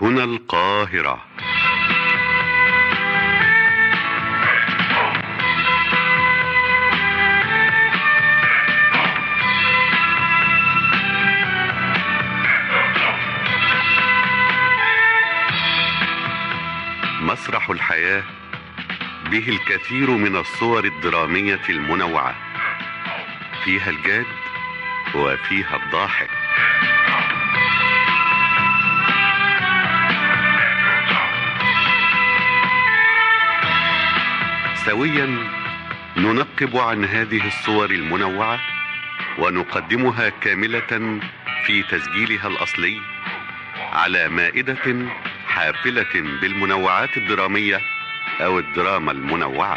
هنا القاهرة مسرح الحياة به الكثير من الصور الدرامية المنوعة فيها الجاد وفيها الضاحك سويا ننقب عن هذه الصور المنوعة ونقدمها كاملة في تسجيلها الأصلي على مائدة حافلة بالمنوعات الدرامية أو الدراما المنوعة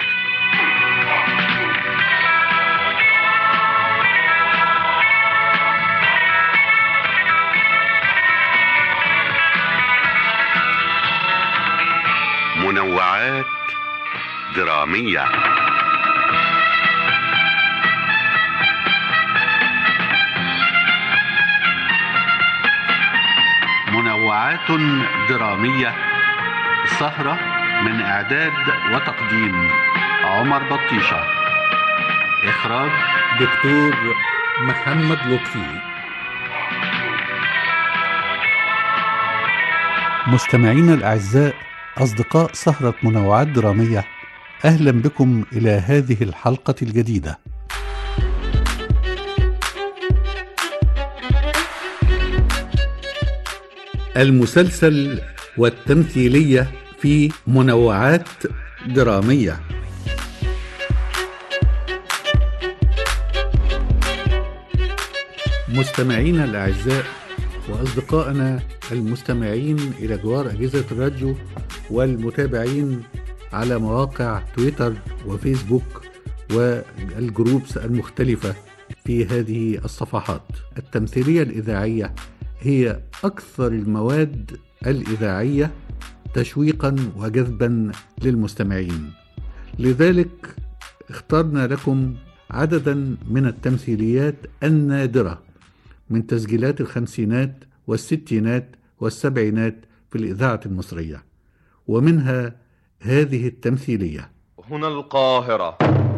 منوعات درامية منوعات درامية سهرة من إعداد وتقديم عمر بطيشة إخراج دكتور محمد لطفي مستمعينا الأعزاء أصدقاء سهرة منوعات درامية أهلا بكم إلى هذه الحلقة الجديدة المسلسل والتمثيلية في منوعات درامية مستمعينا الأعزاء وأصدقائنا المستمعين إلى جوار أجهزة الراديو والمتابعين على مواقع تويتر وفيسبوك والجروبس المختلفة في هذه الصفحات التمثيلية الإذاعية هي أكثر المواد الإذاعية تشويقا وجذبا للمستمعين لذلك اخترنا لكم عددا من التمثيليات النادرة من تسجيلات الخمسينات والستينات والسبعينات في الإذاعة المصرية ومنها هذه التمثيلية هنا القاهرة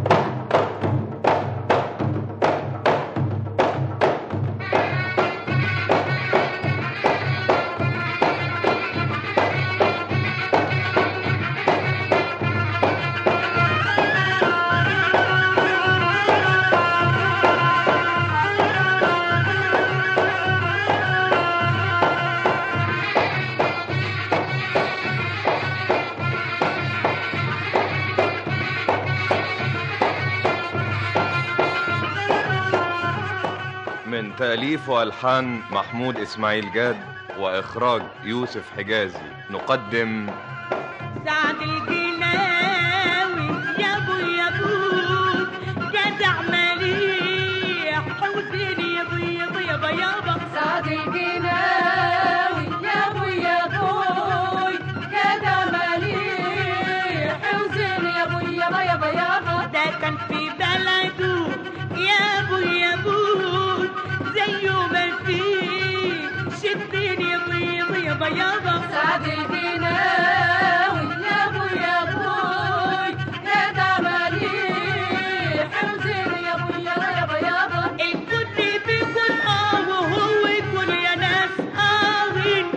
من تأليف وألحان محمود إسماعيل جاد وإخراج يوسف حجازي نقدم سعد الجناوي يا ابو يا ابو جدع مليح حوزين يا ابو يا ابو يابا يابا سعد الجناوي يا ابو يا ابوي جدع مليح حوزين يا ابو يابا يابا يابا ده كان في بلده يا ابو يا ابو زيه ما فيه شدين يا ابو يا ابو يابا يابا سعد الجناوي يا ابو يا ابوي جدع مليح حوزين يا ابو يابا يابا يابا الكل بيكون اه وهو يكون يا ناس آهين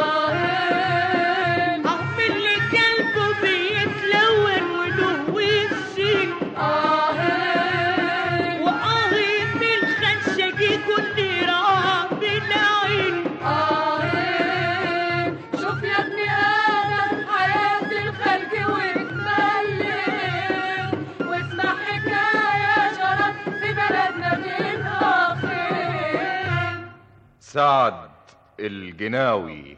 آهين أخ اللي قلبه بيتلون وله وشين آهين وآه من خشجي كل راب العين آهين شوف يا ابن آدم حياة الخلق وتملك واسمع حكاية جرت في بلدنا من آخر سعد الجناوي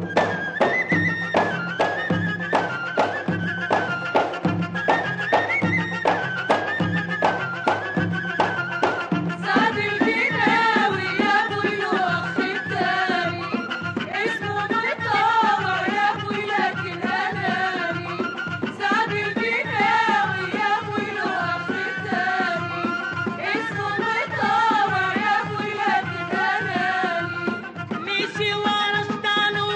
سعد الجناوي يا ابو الوقت التاني اسمه مطاوع يا ابو لكن اناني سعد الجناوي يا ابو الوقت التاني اسمه مطاوع يا ابو لكن اناني مشي ورا شطانه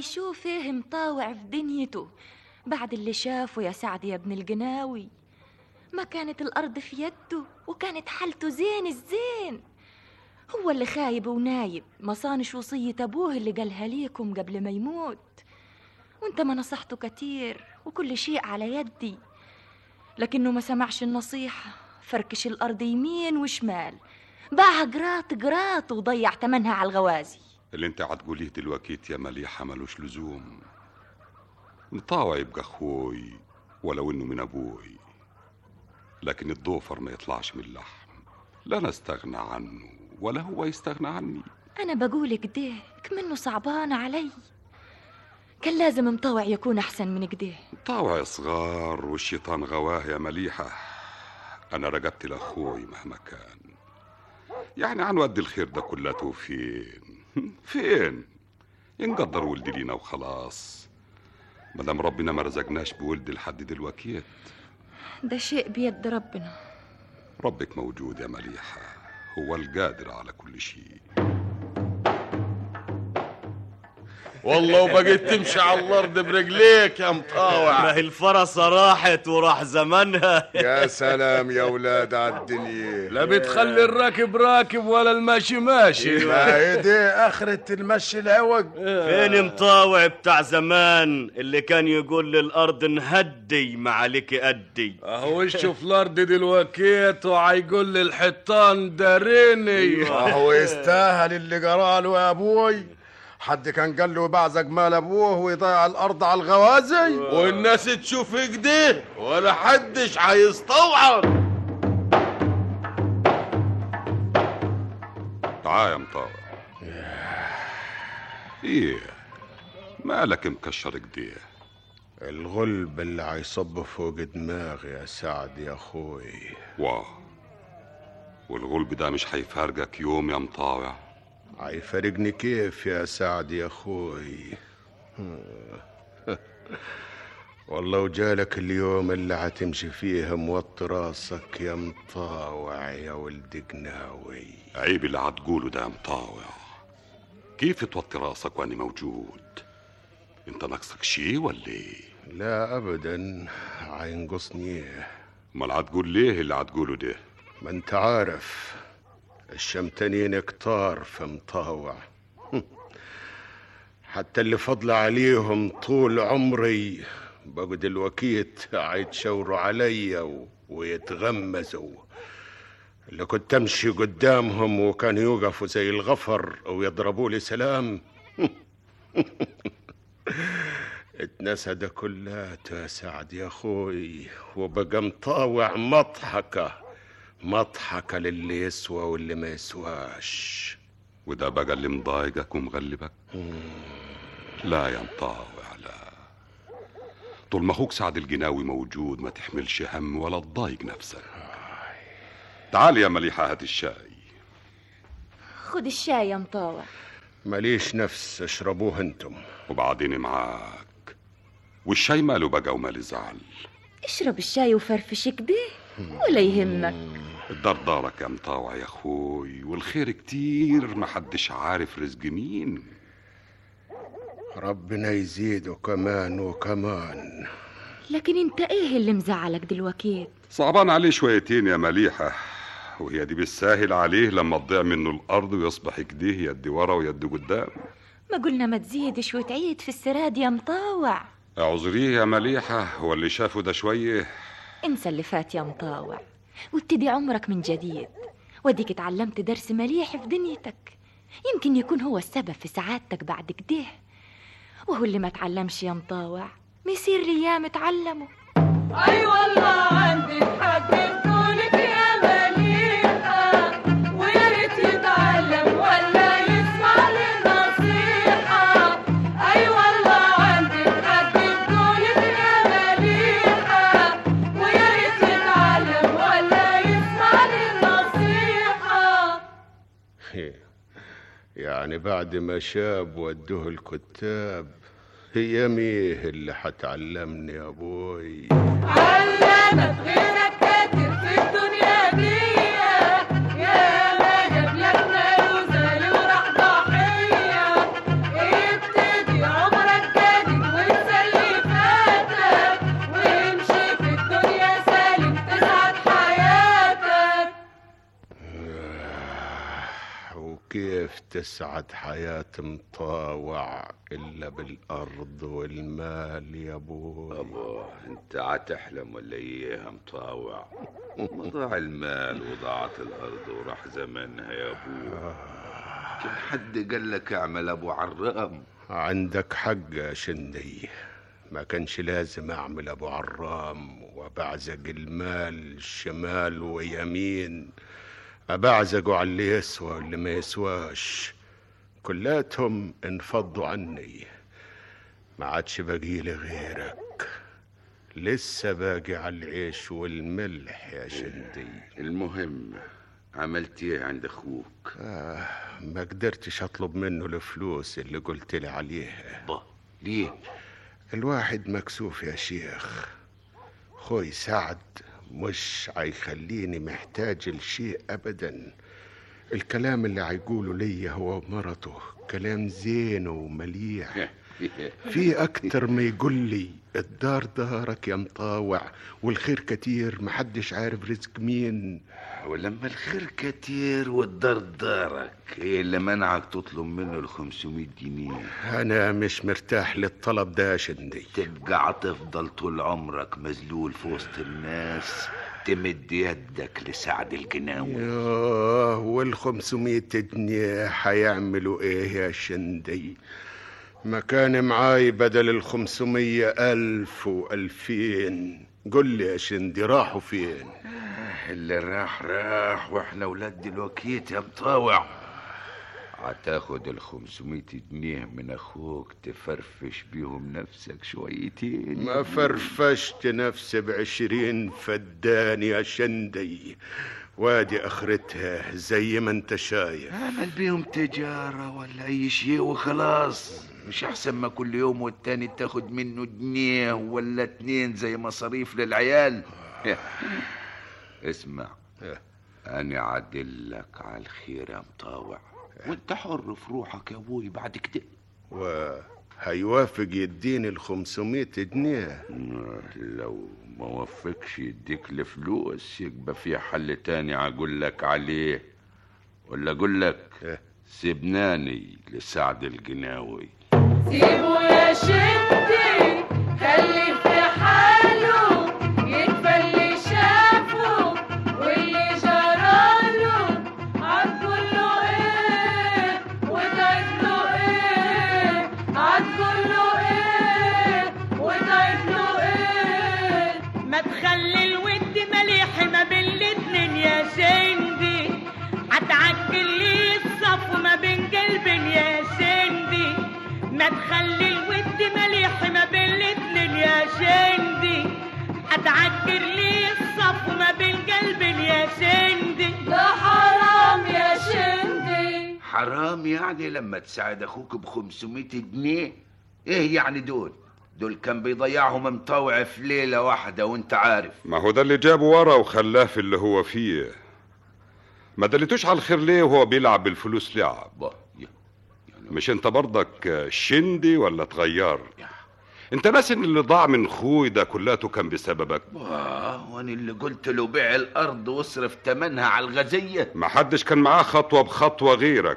هيشوف ايه مطاوع في دنيته بعد اللي شافه يا سعد يا ابن الجناوي ما كانت الأرض في يده وكانت حالته زين الزين هو اللي خايب ونايب ما صانش وصية أبوه اللي قالها ليكم قبل ما يموت وانت ما نصحته كتير وكل شيء على يدي لكنه ما سمعش النصيحة فركش الأرض يمين وشمال باعها قراط قراط وضيع تمنها على الغوازي اللي انت هتقوليه دلوقتي يا مليحة ملوش لزوم مطاوع يبقى اخوي ولو انه من ابوي لكن الضوفر ما يطلعش من اللحم لا انا استغنى عنه ولا هو يستغنى عني أنا بقول كده كمنه صعبان علي كان لازم مطوع يكون أحسن من كده مطاوع صغار والشيطان غواه يا مليحة انا رجبت لاخوي مهما كان يعني عن ود الخير ده كلته فين فين ينقدر ولد لينا وخلاص مادام ربنا ما رزقناش بولد لحد دلوقتي ده شيء بيد ربنا ربك موجود يا مليحة هو القادر على كل شيء والله وبقيت تمشي على الارض برجليك يا مطاوع ما هي الفرصة راحت وراح زمنها يا سلام يا ولاد على الدنيا لا بتخلي الراكب راكب ولا الماشي ماشي ما هي دي اخرة المشي العوج فين مطاوع بتاع زمان اللي كان يقول للأرض نهدي ما عليك أدي اهو وشه في الارض دلوقتي وهيقول للحيطان داريني هو يستاهل اللي جراله يا ابوي حد كان قال له بعزق مال ابوه ويضيع الارض على الغوازي والناس تشوف كده ولا حدش هيستوعب تعال يا مطاوع ايه مالك مكشر كده الغلب اللي هيصب فوق دماغي يا سعد يا اخوي واه والغلب ده مش هيفارقك يوم يا مطاوع هيفارقني كيف يا سعد يا اخوي والله وجالك اليوم اللي هتمشي فيه موطي راسك يا مطاوع يا ولد قناوي عيب اللي هتقوله ده يا مطاوع كيف توطي راسك وانا موجود انت ناقصك شي ولا ايه لا ابدا هينقصني ايه امال هتقول ليه اللي هتقوله ده ما انت عارف الشمتانين كتار في مطاوع حتى اللي فضل عليهم طول عمري بقوا دلوكيت هيتشاوروا عليا و... ويتغمزوا اللي كنت امشي قدامهم وكانوا يوقفوا زي الغفر ويضربوا لي سلام اتنسى ده كلاته يا سعد يا اخوي وبقى مطاوع مضحكه مضحكه للي يسوى واللي ما يسواش وده بقى اللي مضايقك ومغلبك لا يا مطاوع لا طول ما اخوك سعد الجناوي موجود ما تحملش هم ولا تضايق نفسك تعال يا مليحة هات الشاي خد الشاي يا مطاوع ماليش نفس اشربوه انتم وبعدين معاك والشاي ماله بقى ومال زعل اشرب الشاي وفرفش كده ولا يهمك الدار دارك يا مطاوع يا اخوي والخير كتير محدش عارف رزق مين ربنا يزيده كمان وكمان لكن انت ايه اللي مزعلك دلوقتي صعبان عليه شويتين يا مليحة وهي دي بالساهل عليه لما تضيع منه الأرض ويصبح كده يد ورا ويد قدام ما قلنا ما تزيدش وتعيد في السراد يا مطاوع اعذريه يا مليحة هو اللي شافه ده شوية انسى اللي فات يا مطاوع وابتدي عمرك من جديد وديك اتعلمت درس مليح في دنيتك يمكن يكون هو السبب في سعادتك بعد كده وهو اللي ما تعلمش يا مطاوع ميصير الايام اتعلمه اي والله عندك حق بكونك يا مليحة ويا ريت يتعلم ولا يسمع للنصيحة اي والله عندك حق بكونك يا مليحة ويا ريت يتعلم ولا يسمع للنصيحة يعني بعد ما شاب ودوه الكتاب هي ميه اللي حتعلمني يا ابوي علمت غيرك كاتب في الدنيا دي يا ما جاب لك نالوزة وراح ضحية ابتدي عمرك تسعد حياة مطاوع إلا بالأرض والمال يا أبوي أبو أنت عتحلم ولا إيه يا مطاوع ضاع المال وضاعت الأرض وراح زمنها يا أبو كم حد قال لك اعمل أبو عرام عندك حق يا شندي ما كانش لازم أعمل أبو عرام وبعزق المال شمال ويمين أبعزقه على اللي يسوى واللي ما يسواش كلاتهم انفضوا عني ما عادش باقي لي غيرك لسه باقي على العيش والملح يا شندي المهم عملت ايه عند اخوك آه ما قدرتش اطلب منه الفلوس اللي قلت لي عليها با ليه الواحد مكسوف يا شيخ خوي سعد مش هيخليني محتاج لشيء ابدا الكلام اللي هيقوله ليا هو ومرته كلام زين ومليح في اكتر ما يقول لي الدار دارك يا مطاوع والخير كتير محدش عارف رزق مين ولما الخير كتير والدار دارك ايه اللي منعك تطلب منه ال 500 جنيه انا مش مرتاح للطلب ده يا شندي تبقى تفضل طول عمرك مذلول في وسط الناس تمد يدك لسعد الجناوي ياه والخمسمية جنيه هيعملوا ايه يا شندي ما كان معاي بدل الخمسمية ألف وألفين قل لي يا شندي راحوا فين اللي راح راح واحنا ولاد الوكيت يا مطاوع هتاخد ال 500 جنيه من اخوك تفرفش بيهم نفسك شويتين ما فرفشت نفسي بعشرين فدان يا شندي وادي اخرتها زي ما انت شايف اعمل بيهم تجارة ولا اي شيء وخلاص مش احسن ما كل يوم والتاني تاخد منه جنيه ولا اتنين زي مصاريف للعيال اسمع انا عدلك على الخير يا مطاوع وانت حر في روحك يا ابوي بعد كده وهيوافق يديني الخمسمية جنيه لو ما وفقش يديك الفلوس يبقى في حل تاني اقول لك عليه ولا اقول لك سيبناني لسعد الجناوي سيبه يا شدي خلي في حاله يكفى اللي شافه واللي جراله عتقول له ايه وتعيد له ايه عتقول له ايه وتعيد له ايه ما تخلي الود مليح ما بين الاتنين يا شندي هتعجل لي الصف ما بين قلبين يا شندي ما تخلي الود مليح ما بين الاتنين يا شندي هتعجل لي الصف ما بين قلبين يا شندي ده حرام يا شندي حرام يعني لما تساعد اخوك ب 500 جنيه ايه يعني دول دول كان بيضيعهم مطاوع في ليله واحده وانت عارف ما هو ده اللي جابه ورا وخلاه في اللي هو فيه ما دلتوش على الخير ليه وهو بيلعب بالفلوس لعب مش انت برضك شندي ولا تغير انت ناسي ان اللي ضاع من خوي ده كلاته كان بسببك واه وانا اللي قلت له بيع الارض واصرف تمنها على الغزيه ما حدش كان معاه خطوة بخطوة غيرك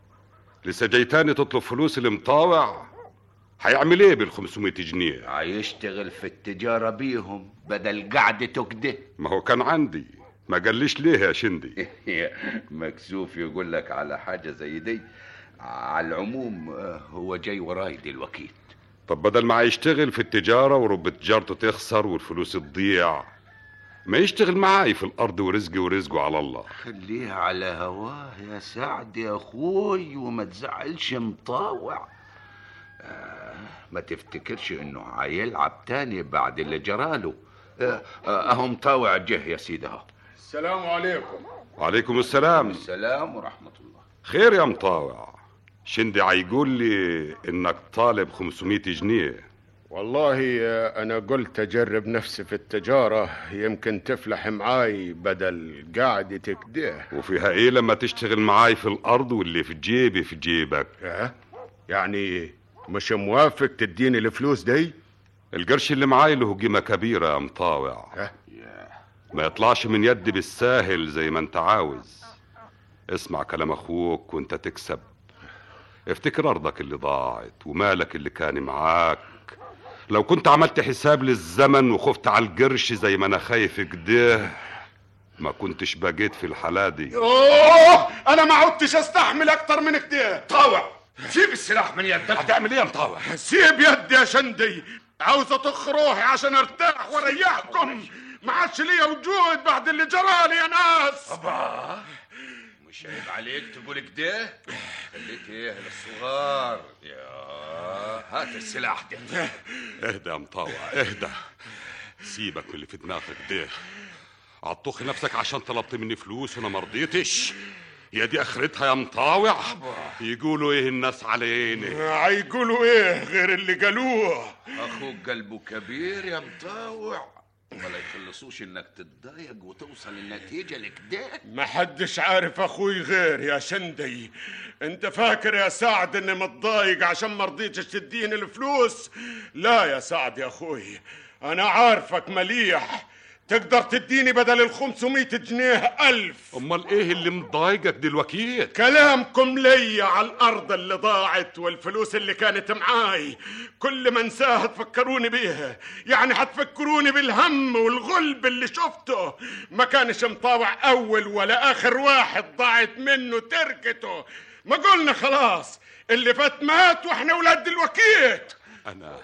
لسه جاي تاني تطلب فلوس المطاوع هيعمل ايه بال 500 جنيه هيشتغل في التجاره بيهم بدل قعدته كده ما هو كان عندي ما قاليش ليه يا شندي مكسوف يقول لك على حاجه زي دي على العموم آه، هو جاي وراي دلوقتي طب بدل ما يشتغل في التجارة ورب تجارته تخسر والفلوس تضيع ما يشتغل معاي في الأرض ورزقي ورزقه على الله خليها على هواه يا سعد يا اخوي وما تزعلش مطاوع آه ما تفتكرش انه هيلعب تاني بعد اللي جراله آه آه اهو مطاوع جه يا سيدي اهو السلام عليكم وعليكم السلام السلام ورحمه الله خير يا مطاوع شندي هيقول لي انك طالب 500 جنيه والله أنا قلت أجرب نفسي في التجارة يمكن تفلح معاي بدل قعدة كده وفيها ايه لما تشتغل معاي في الارض واللي في جيبي في جيبك أه؟ يعني مش موافق تديني الفلوس دي القرش اللي معاي له قيمة كبيرة يا مطاوع أه؟ ما يطلعش من يدي بالساهل زي ما انت عاوز اسمع كلام اخوك وانت تكسب افتكر ارضك اللي ضاعت ومالك اللي كان معاك لو كنت عملت حساب للزمن وخفت على القرش زي ما انا خايف كده ما كنتش بقيت في الحالة دي اوه انا ما عدتش استحمل اكتر من كده طاوع سيب السلاح من يدك هتعمل ايه يا مطاوع سيب يدي يا شندي عاوز اطخ روحي عشان ارتاح واريحكم ما عادش ليا وجود بعد اللي جرالي يا ناس أبا مش عيب عليك تقول كده خليك ايه للصغار يا هات السلاح ده اهدى يا مطاوع اهدى سيبك من اللي في دماغك ده عطخ نفسك عشان طلبت مني فلوس وانا ما رضيتش يا دي اخرتها يا مطاوع يقولوا ايه الناس علينا هيقولوا ايه غير اللي قالوه اخوك قلبه كبير يا مطاوع ولا يخلصوش انك تتضايق وتوصل النتيجه لكده ما حدش عارف اخوي غير يا شندي انت فاكر يا سعد اني متضايق عشان ما رضيتش تديني الفلوس لا يا سعد يا اخوي انا عارفك مليح تقدر تديني بدل ال 500 جنيه ألف امال ايه اللي مضايقك دلوقتي كلامكم ليا على الأرض اللي ضاعت والفلوس اللي كانت معاي كل ما انساها تفكروني بيها يعني هتفكروني بالهم والغلب اللي شفته ما كانش مطاوع أول ولا آخر واحد ضاعت منه تركته ما قلنا خلاص اللي فات مات واحنا ولاد الوكيت انا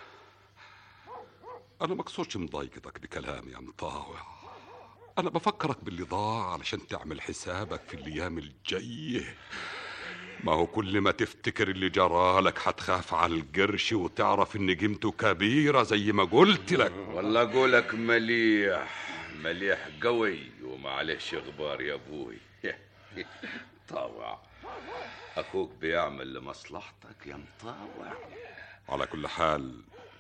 انا مقصودش مضايقتك بكلامي يا مطاوع انا بفكرك باللي ضاع علشان تعمل حسابك في الايام الجايه ما هو كل ما تفتكر اللي جرالك هتخاف على القرش وتعرف ان قيمته كبيره زي ما قلت لك والله اقولك مليح مليح قوي ومعلش غبار يا ابوي طاوع اخوك بيعمل لمصلحتك يا مطاوع على كل حال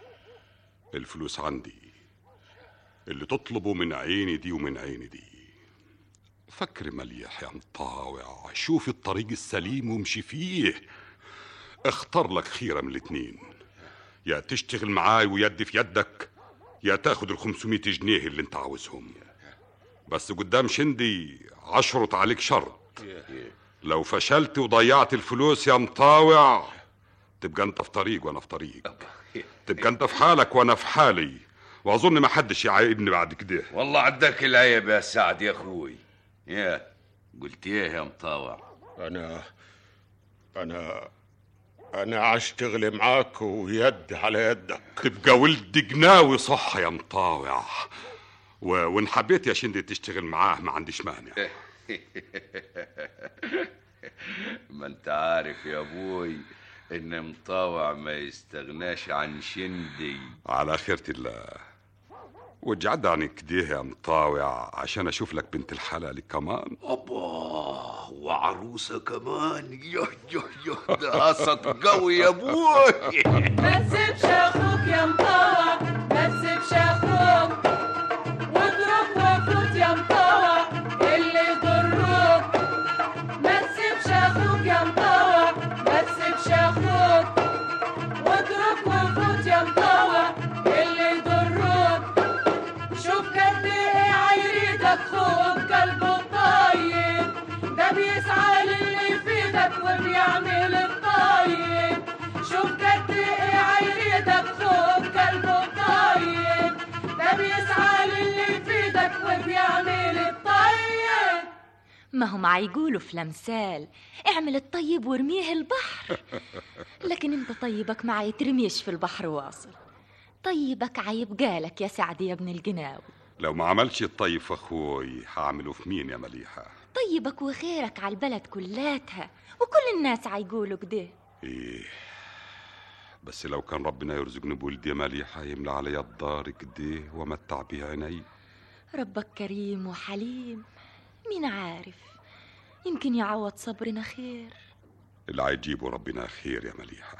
الفلوس عندي اللي تطلبه من عيني دي ومن عيني دي فكر مليح يا مطاوع شوف الطريق السليم وامشي فيه اختار لك خيرة من الاتنين يا تشتغل معاي ويدي في يدك يا تاخد ال 500 جنيه اللي انت عاوزهم بس قدام شندي عشرط عليك شرط لو فشلت وضيعت الفلوس يا مطاوع تبقى انت في طريق وانا في طريق تبقى انت في حالك وانا في حالي واظن ما حدش يعايبني بعد كده والله عداك العيب يا سعد يا اخوي يا قلت ايه يا مطاوع انا انا انا اشتغل معاك ويد على يدك تبقى ولد جناوي صح يا مطاوع و... وان حبيت يا شندي تشتغل معاه ما عنديش مانع ما انت عارف يا ابوي ان مطاوع ما يستغناش عن شندي على خيرة الله وجعد عن كده يا مطاوع عشان اشوف لك بنت الحلال كمان ابا وعروسه كمان يوه يوه يوه ده قصد قوي يا ابوي ما تسيبش اخوك يا مطوع ما تسيبش اخوك واضرب وفوت يا مطوع اللي يضروك ما تسيبش اخوك يا مطوع ما تسيبش اخوك واضرب وفوت يا مطوع اللي يضروك شوف قد ايه عيريتك خوف قلبه طيب ده بيسعى للي يفيدك وبيعمل الطيب شوف قد ايه عيريتك خوف قلبه طيب ده بيسعى للي يفيدك وبيعمل الطيب ما هم عيقولوا في الامثال اعمل الطيب وارميه البحر لكن انت طيبك ما يترميش في البحر واصل طيبك عيبقالك يا سعد يا ابن الجناوي لو ما عملش الطيب في اخوي هعمله في مين يا مليحة طيبك وخيرك على البلد كلاتها وكل الناس عيقولوا كده ايه بس لو كان ربنا يرزقني بولد يا مليحة يملى علي الدار كده ومتع بيه عيني ربك كريم وحليم مين عارف يمكن يعوض صبرنا خير اللي هيجيبه ربنا خير يا مليحة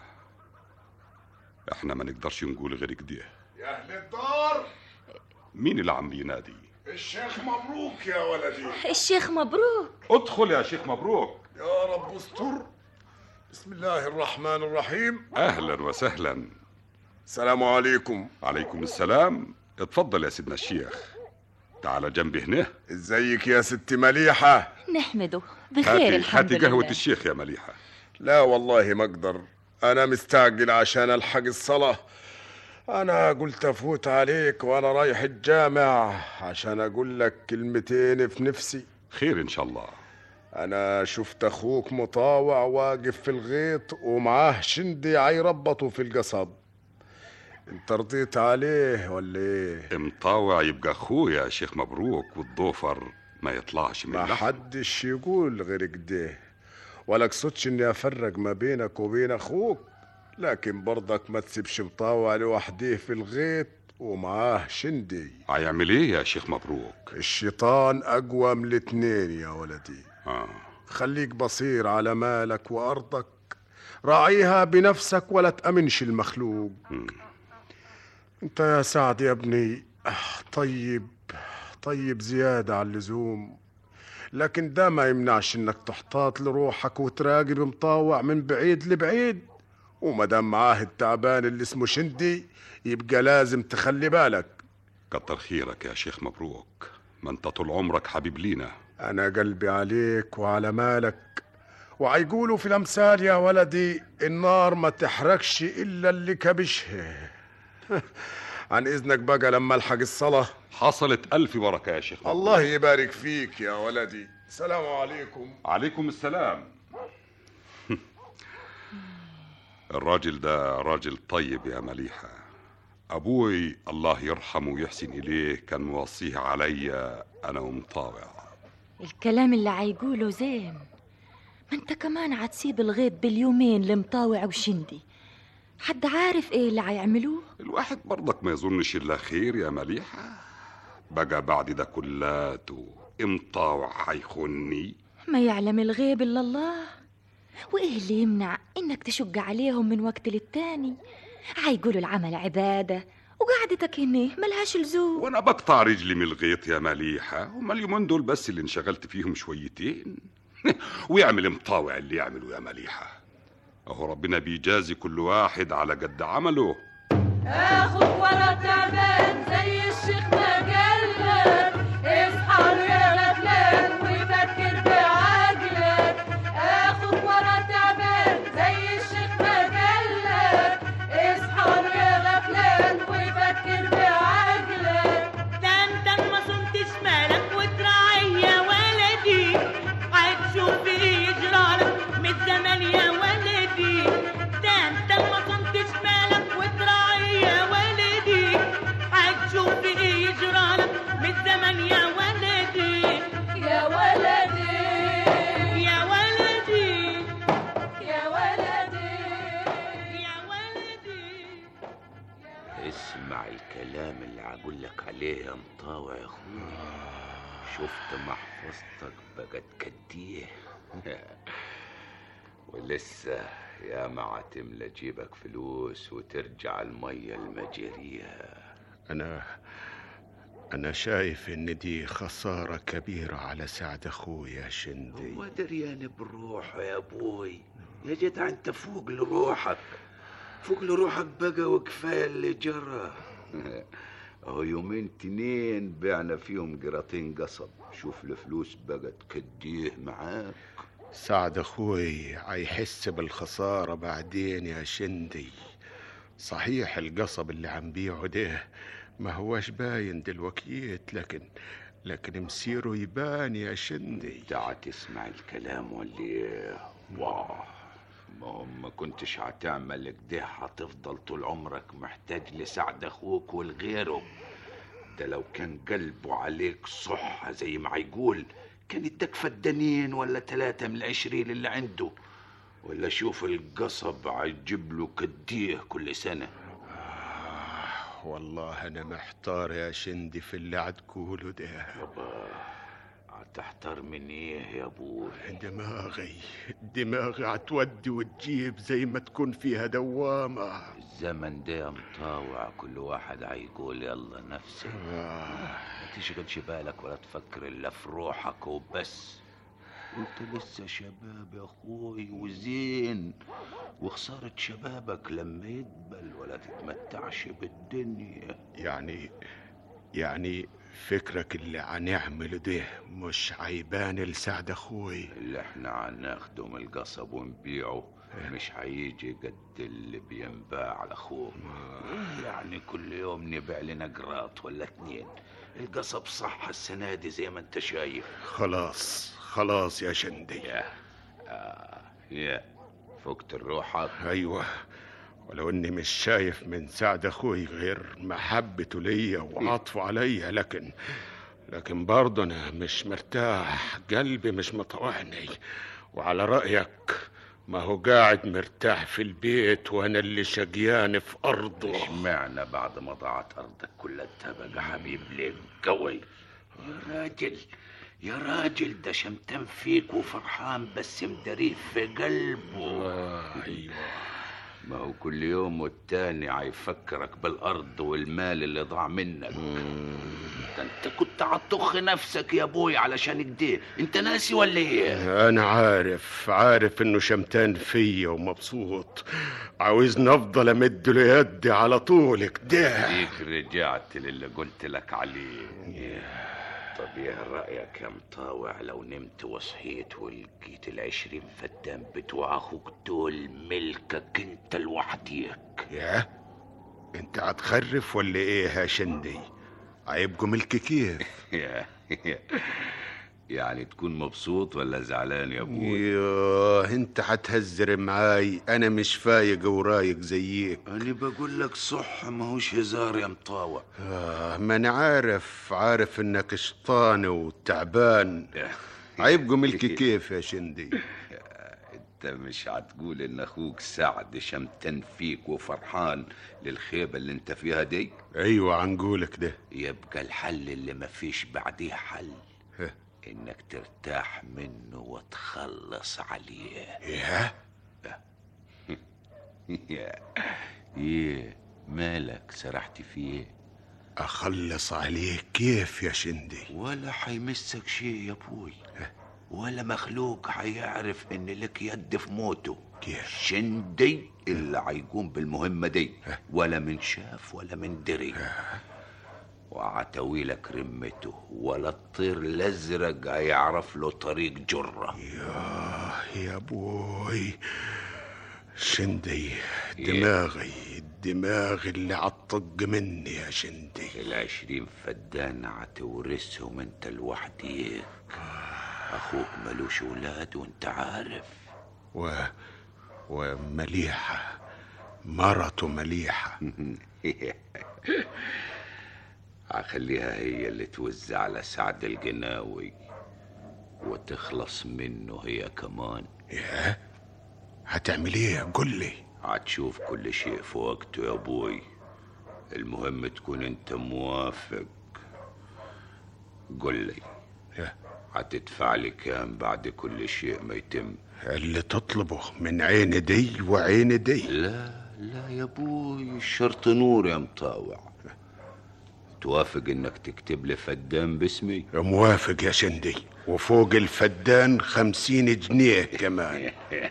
احنا ما نقدرش نقول غير كده يا اهل الدار مين اللي عم ينادي الشيخ مبروك يا ولدي الشيخ مبروك ادخل يا شيخ مبروك يا رب استر بسم الله الرحمن الرحيم اهلا وسهلا السلام عليكم عليكم السلام اتفضل يا سيدنا الشيخ تعال جنبي هنا ازيك يا ست مليحة نحمده بخير هاتي الحمد هاتي قهوة لله الشيخ يا مليحة لا والله ما اقدر انا مستعجل عشان الحق الصلاة انا قلت افوت عليك وانا رايح الجامع عشان اقول لك كلمتين في نفسي خير ان شاء الله انا شفت اخوك مطاوع واقف في الغيط ومعاه شندي عيربطه في القصب انت رضيت عليه ولا ايه مطاوع يبقى اخويا يا شيخ مبروك والضوفر ما يطلعش من ما لحم. حدش يقول غير كده ولا اقصدش اني افرق ما بينك وبين اخوك لكن برضك ما تسيبش مطاوع لوحده في الغيط ومعاه شندي هيعمل ايه يا شيخ مبروك الشيطان اقوى من الاتنين يا ولدي آه. خليك بصير على مالك وارضك راعيها بنفسك ولا تأمنش المخلوق انت يا سعد يا ابني آه، طيب طيب زيادة عن اللزوم لكن ده ما يمنعش انك تحتاط لروحك وتراقب مطاوع من بعيد لبعيد وما دام معاه التعبان اللي اسمه شندي يبقى لازم تخلي بالك كتر خيرك يا شيخ مبروك ما انت طول عمرك حبيب لينا أنا قلبي عليك وعلى مالك وعيقولوا في الأمثال يا ولدي النار ما تحرقش إلا اللي كبشها عن إذنك بقى لما ألحق الصلاة حصلت ألف بركة يا شيخ مبروك. الله يبارك فيك يا ولدي السلام عليكم عليكم السلام الراجل ده راجل طيب يا مليحة أبوي الله يرحمه ويحسن إليه كان موصيه عليا أنا ومطاوع الكلام اللي عيقوله زين ما انت كمان عتسيب الغيط باليومين لمطاوع وشندي حد عارف ايه اللي عيعملوه الواحد برضك ما يظنش إلا خير يا مليحة بقى بعد ده كلاته مطاوع حيخوني ما يعلم الغيب الا الله وايه اللي يمنع انك تشق عليهم من وقت للتاني عيقولوا العمل عباده وقعدتك هنا ملهاش لزوم وانا بقطع رجلي من الغيط يا مليحة هما اليومين دول بس اللي انشغلت فيهم شويتين ويعمل مطاوع اللي يعمله يا مليحة اهو ربنا بيجازي كل واحد على قد عمله اخد ورا تعبان زي الشيخ ما قالك اصحى يا غفلان وفكر بعقلك اخد ورا تعبان زي الشيخ ما قالك اصحى يا غفلان وفكر بعقلك ده انت ما صنتش مالك وتراعي يا ولدي هتشوف ايه يجرالك من زمان يا ولدي ده انت ما صنتش مالك وتراعي يا ولدي هتشوف ايه يجرالك من زمان يا ولدي يا ولدي يا ولدي يا ولدي يا ولدي اسمع الكلام اللي عقول لك عليه يا مطاوع يا اخوي شفت محفظتك بقت كديه ولسه يا ما تملى جيبك فلوس وترجع المية المجريها أنا أنا شايف إن دي خسارة كبيرة على سعد أخويا شندي هو دريان بروحه يا ابوي يا جدع انت فوق لروحك فوق لروحك بقى وكفايه اللي جرى اهو يومين تنين بعنا فيهم قراطين قصب شوف الفلوس بقت كديه معاك سعد أخوي هيحس بالخسارة بعدين يا شندي صحيح القصب اللي عم بيعه ده ما هواش باين دلوكيت لكن لكن مسيره يبان يا شندي تعال تسمع الكلام واللي واه ما هو ما كنتش هتعمل كده هتفضل طول عمرك محتاج لسعد اخوك والغيره ده لو كان قلبه عليك صحة زي ما هيقول كان اداك فدانين ولا ثلاثة من العشرين اللي عنده ولا شوف القصب هيجيب له كديه كل سنة والله أنا محتار يا شندي في اللي عتقوله ده يابا هتحتار من ايه يا ابوي دماغي دماغي عتودي وتجيب زي ما تكون فيها دوامة الزمن ده يا مطاوع كل واحد هيقول يلا نفسي ما تشغلش بالك ولا تفكر الا في روحك وبس انت لسه شباب يا اخوي وزين وخسارة شبابك لما يدبل ولا تتمتعش بالدنيا يعني يعني فكرك اللي هنعمله ده مش عيبان لسعد اخوي اللي احنا هناخده من القصب ونبيعه مش هيجي قد اللي بينباع لاخوه يعني كل يوم نبيع لنا قراط ولا اتنين القصب صح السنة دي زي ما انت شايف خلاص خلاص يا شندي يا آه يا فقت روحك ايوه ولو اني مش شايف من سعد اخوي غير محبته ليا وعطفه عليا لكن لكن برضه انا مش مرتاح قلبي مش مطوعني وعلى رايك ما هو قاعد مرتاح في البيت وانا اللي شقيان في ارضه اشمعنى بعد ما ضاعت ارضك كلها بقى حبيب ليك قوي يا راجل يا راجل ده شمتان فيك وفرحان بس مدريه في قلبه ايوه ما هو كل يوم والتاني هيفكرك بالارض والمال اللي ضاع منك ده انت كنت هتطخ نفسك يا ابوي علشان كده انت ناسي ولا ايه انا عارف عارف انه شمتان فيا ومبسوط عاوزني افضل امد له يدي على طول كده ليك رجعت للي قلت لك عليه طب ايه رايك يا مطاوع لو نمت وصحيت ولقيت العشرين فدان بتوع اخوك دول ملكك انت لوحديك يا انت هتخرف ولا ايه يا شندي هيبقوا ملك كيف يا- يعني تكون مبسوط ولا زعلان يا ابوي ياه انت هتهزر معاي انا مش فايق ورايق زيك انا بقول لك صح ما هوش هزار يا مطاوع آه ما انا عارف عارف انك شطان وتعبان هيبقوا ملك كيف يا شندي انت مش هتقول ان اخوك سعد شمتان فيك وفرحان للخيبه اللي انت فيها دي ايوه عنقولك ده يبقى الحل اللي مفيش بعديه حل انك ترتاح منه وتخلص عليه يا يا ايه مالك سرحت فيه اخلص عليك كيف يا شندي ولا حيمسك شيء يا ابوي ولا مخلوق حيعرف ان لك يد في موته كيف شندي اللي هيقوم بالمهمة دي ولا من شاف ولا من دري وعتويلك رمته ولا الطير الازرق هيعرف له طريق جره ياه يا ابوي شندي دماغي الدماغ اللي عالطق مني يا شندي العشرين فدان هتورثهم انت لوحديك اخوك ملوش ولاد وانت عارف و ومليحة مرته مليحة هخليها هي اللي توزع على سعد الجناوي وتخلص منه هي كمان يا هتعمل ايه قول لي هتشوف كل شيء في وقته يا ابوي المهم تكون انت موافق قل لي يا. هتدفع لي كام بعد كل شيء ما يتم اللي تطلبه من عين دي وعين دي لا لا يا ابوي الشرط نور يا مطاوع توافق انك تكتب لي فدان باسمي موافق يا شندي وفوق الفدان خمسين جنيه كمان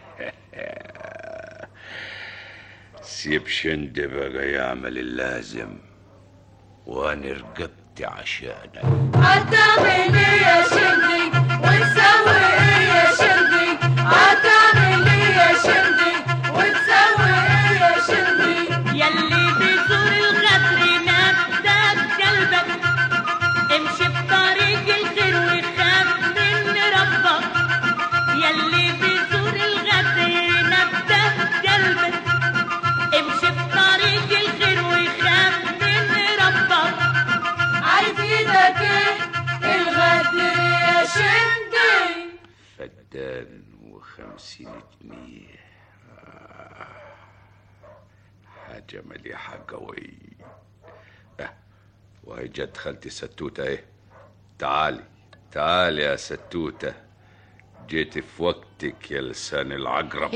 سيب شند بقى يعمل اللازم وانا رقبت عشانك هتعمل ايه يا شندي وتسوي ايه يا شندي هتعمل ايه يا شندي وتسوي ايه يا شندي يلي بيزور الغدر نبدأ قلبك امشي في طريق الخير وخاف من ربك يلي بيزور الغدر نبدأ قلبك امشي في طريق الخير وخاف من ربك عايز ايدك ايه الغدر يا شندي فدان وخمسين جنيه آه، حاجة مليحة قوي آه، وهي جد خالتي ستوتة ايه تعالي تعالي يا ستوتة جيت في وقتك يا لسان العقرب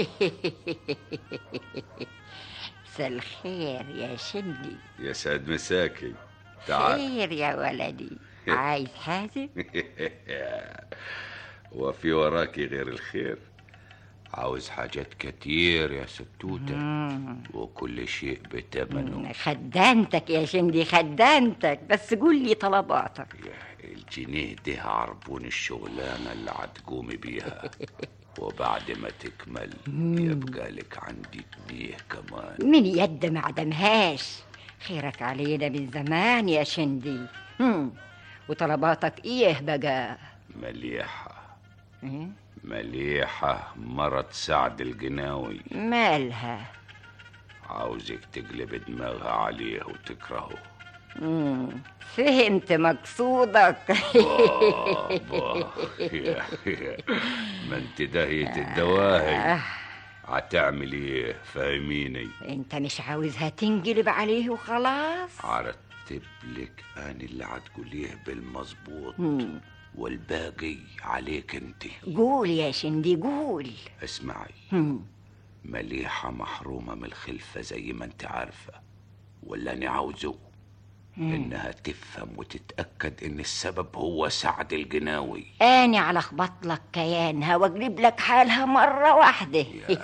مساء الخير يا شندي يا سعد مساكي تعال خير يا ولدي عايز حازم وفي وراكي غير الخير عاوز حاجات كتير يا ستوتة مم. وكل شيء بتمنه خدامتك يا شندي خدامتك بس قول لي طلباتك الجنيه ده عربون الشغلانة اللي هتقومي بيها وبعد ما تكمل يبقى لك عندي جنيه كمان من يد ما عدمهاش خيرك علينا من زمان يا شندي هم. وطلباتك ايه بقى مليحة إيه؟ مليحة مرت سعد الجناوي مالها عاوزك تقلب دماغها عليه وتكرهه مم. فهمت مقصودك بابا يا- يا- ما انت دهية الدواهي هتعمل ايه فاهميني انت مش عاوزها تنقلب عليه وخلاص هرتب لك انا اللي هتقوليه بالمظبوط مم. والباقي عليك انت قول يا شندي قول اسمعي هم. مليحة محرومة من الخلفة زي ما انت عارفة واللي انا عاوزه انها تفهم وتتأكد ان السبب هو سعد الجناوي اني على خبط لك كيانها واقلب لك حالها مرة واحدة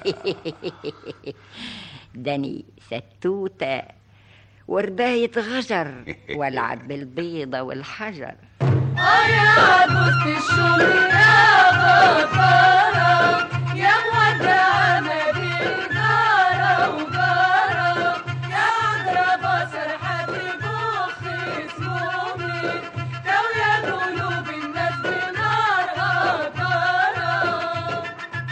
دني ستوتة ورداية غجر والعب بالبيضة والحجر آه يا عجوزة الشغل يا غفارة يا مودعة ما بين جارة وجارة يا عذرا بصر هتبخ سمومي لو يا قلوب الناس بنارها طارة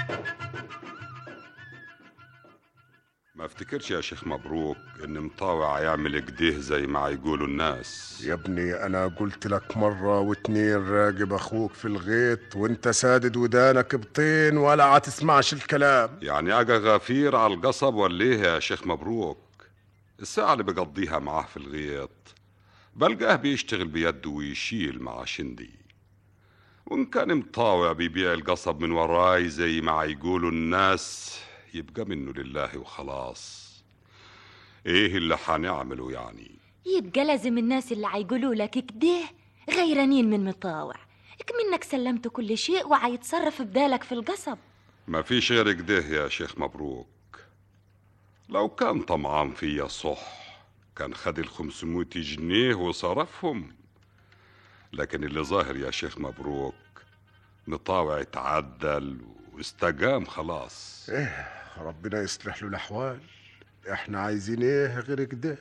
ما افتكرش يا شيخ مبروك ان مطاوع يعمل كده زي ما يقولوا الناس يا ابني انا قلت لك مرة واتنين راقب اخوك في الغيط وانت سادد ودانك بطين ولا عتسمعش الكلام يعني اجا غفير على القصب ولا ايه يا شيخ مبروك الساعة اللي بقضيها معاه في الغيط بلقاه بيشتغل بيده ويشيل مع شندي وإن كان مطاوع بيبيع القصب من وراي زي ما يقولوا الناس يبقى منه لله وخلاص ايه اللي حنعمله يعني يبقى لازم الناس اللي عيقولوا لك كده غيرانين من مطاوع منك سلمت كل شيء وعيتصرف بدالك في القصب ما فيش غير كده يا شيخ مبروك لو كان طمعان فيا صح كان خد الخمسمائة جنيه وصرفهم لكن اللي ظاهر يا شيخ مبروك مطاوع اتعدل واستقام خلاص ايه ربنا يصلح له الاحوال احنا عايزين ايه غير كده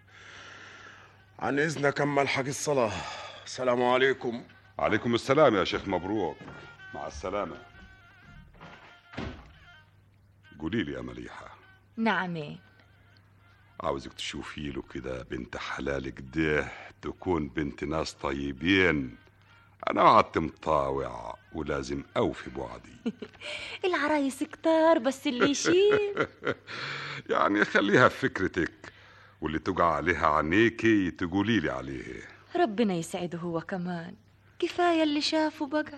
عن اذنك اما الحق الصلاة السلام عليكم عليكم السلام يا شيخ مبروك مع السلامة قولي لي يا مليحة نعمين عاوزك تشوفي له كده بنت حلال كده تكون بنت ناس طيبين انا قعدت مطاوع ولازم اوفي بوعدي العرايس كتار بس اللي يشيل يعني خليها في فكرتك واللي تقع عليها عينيكي تقولي لي عليه ربنا يسعده هو كمان كفاية اللي شافه بقى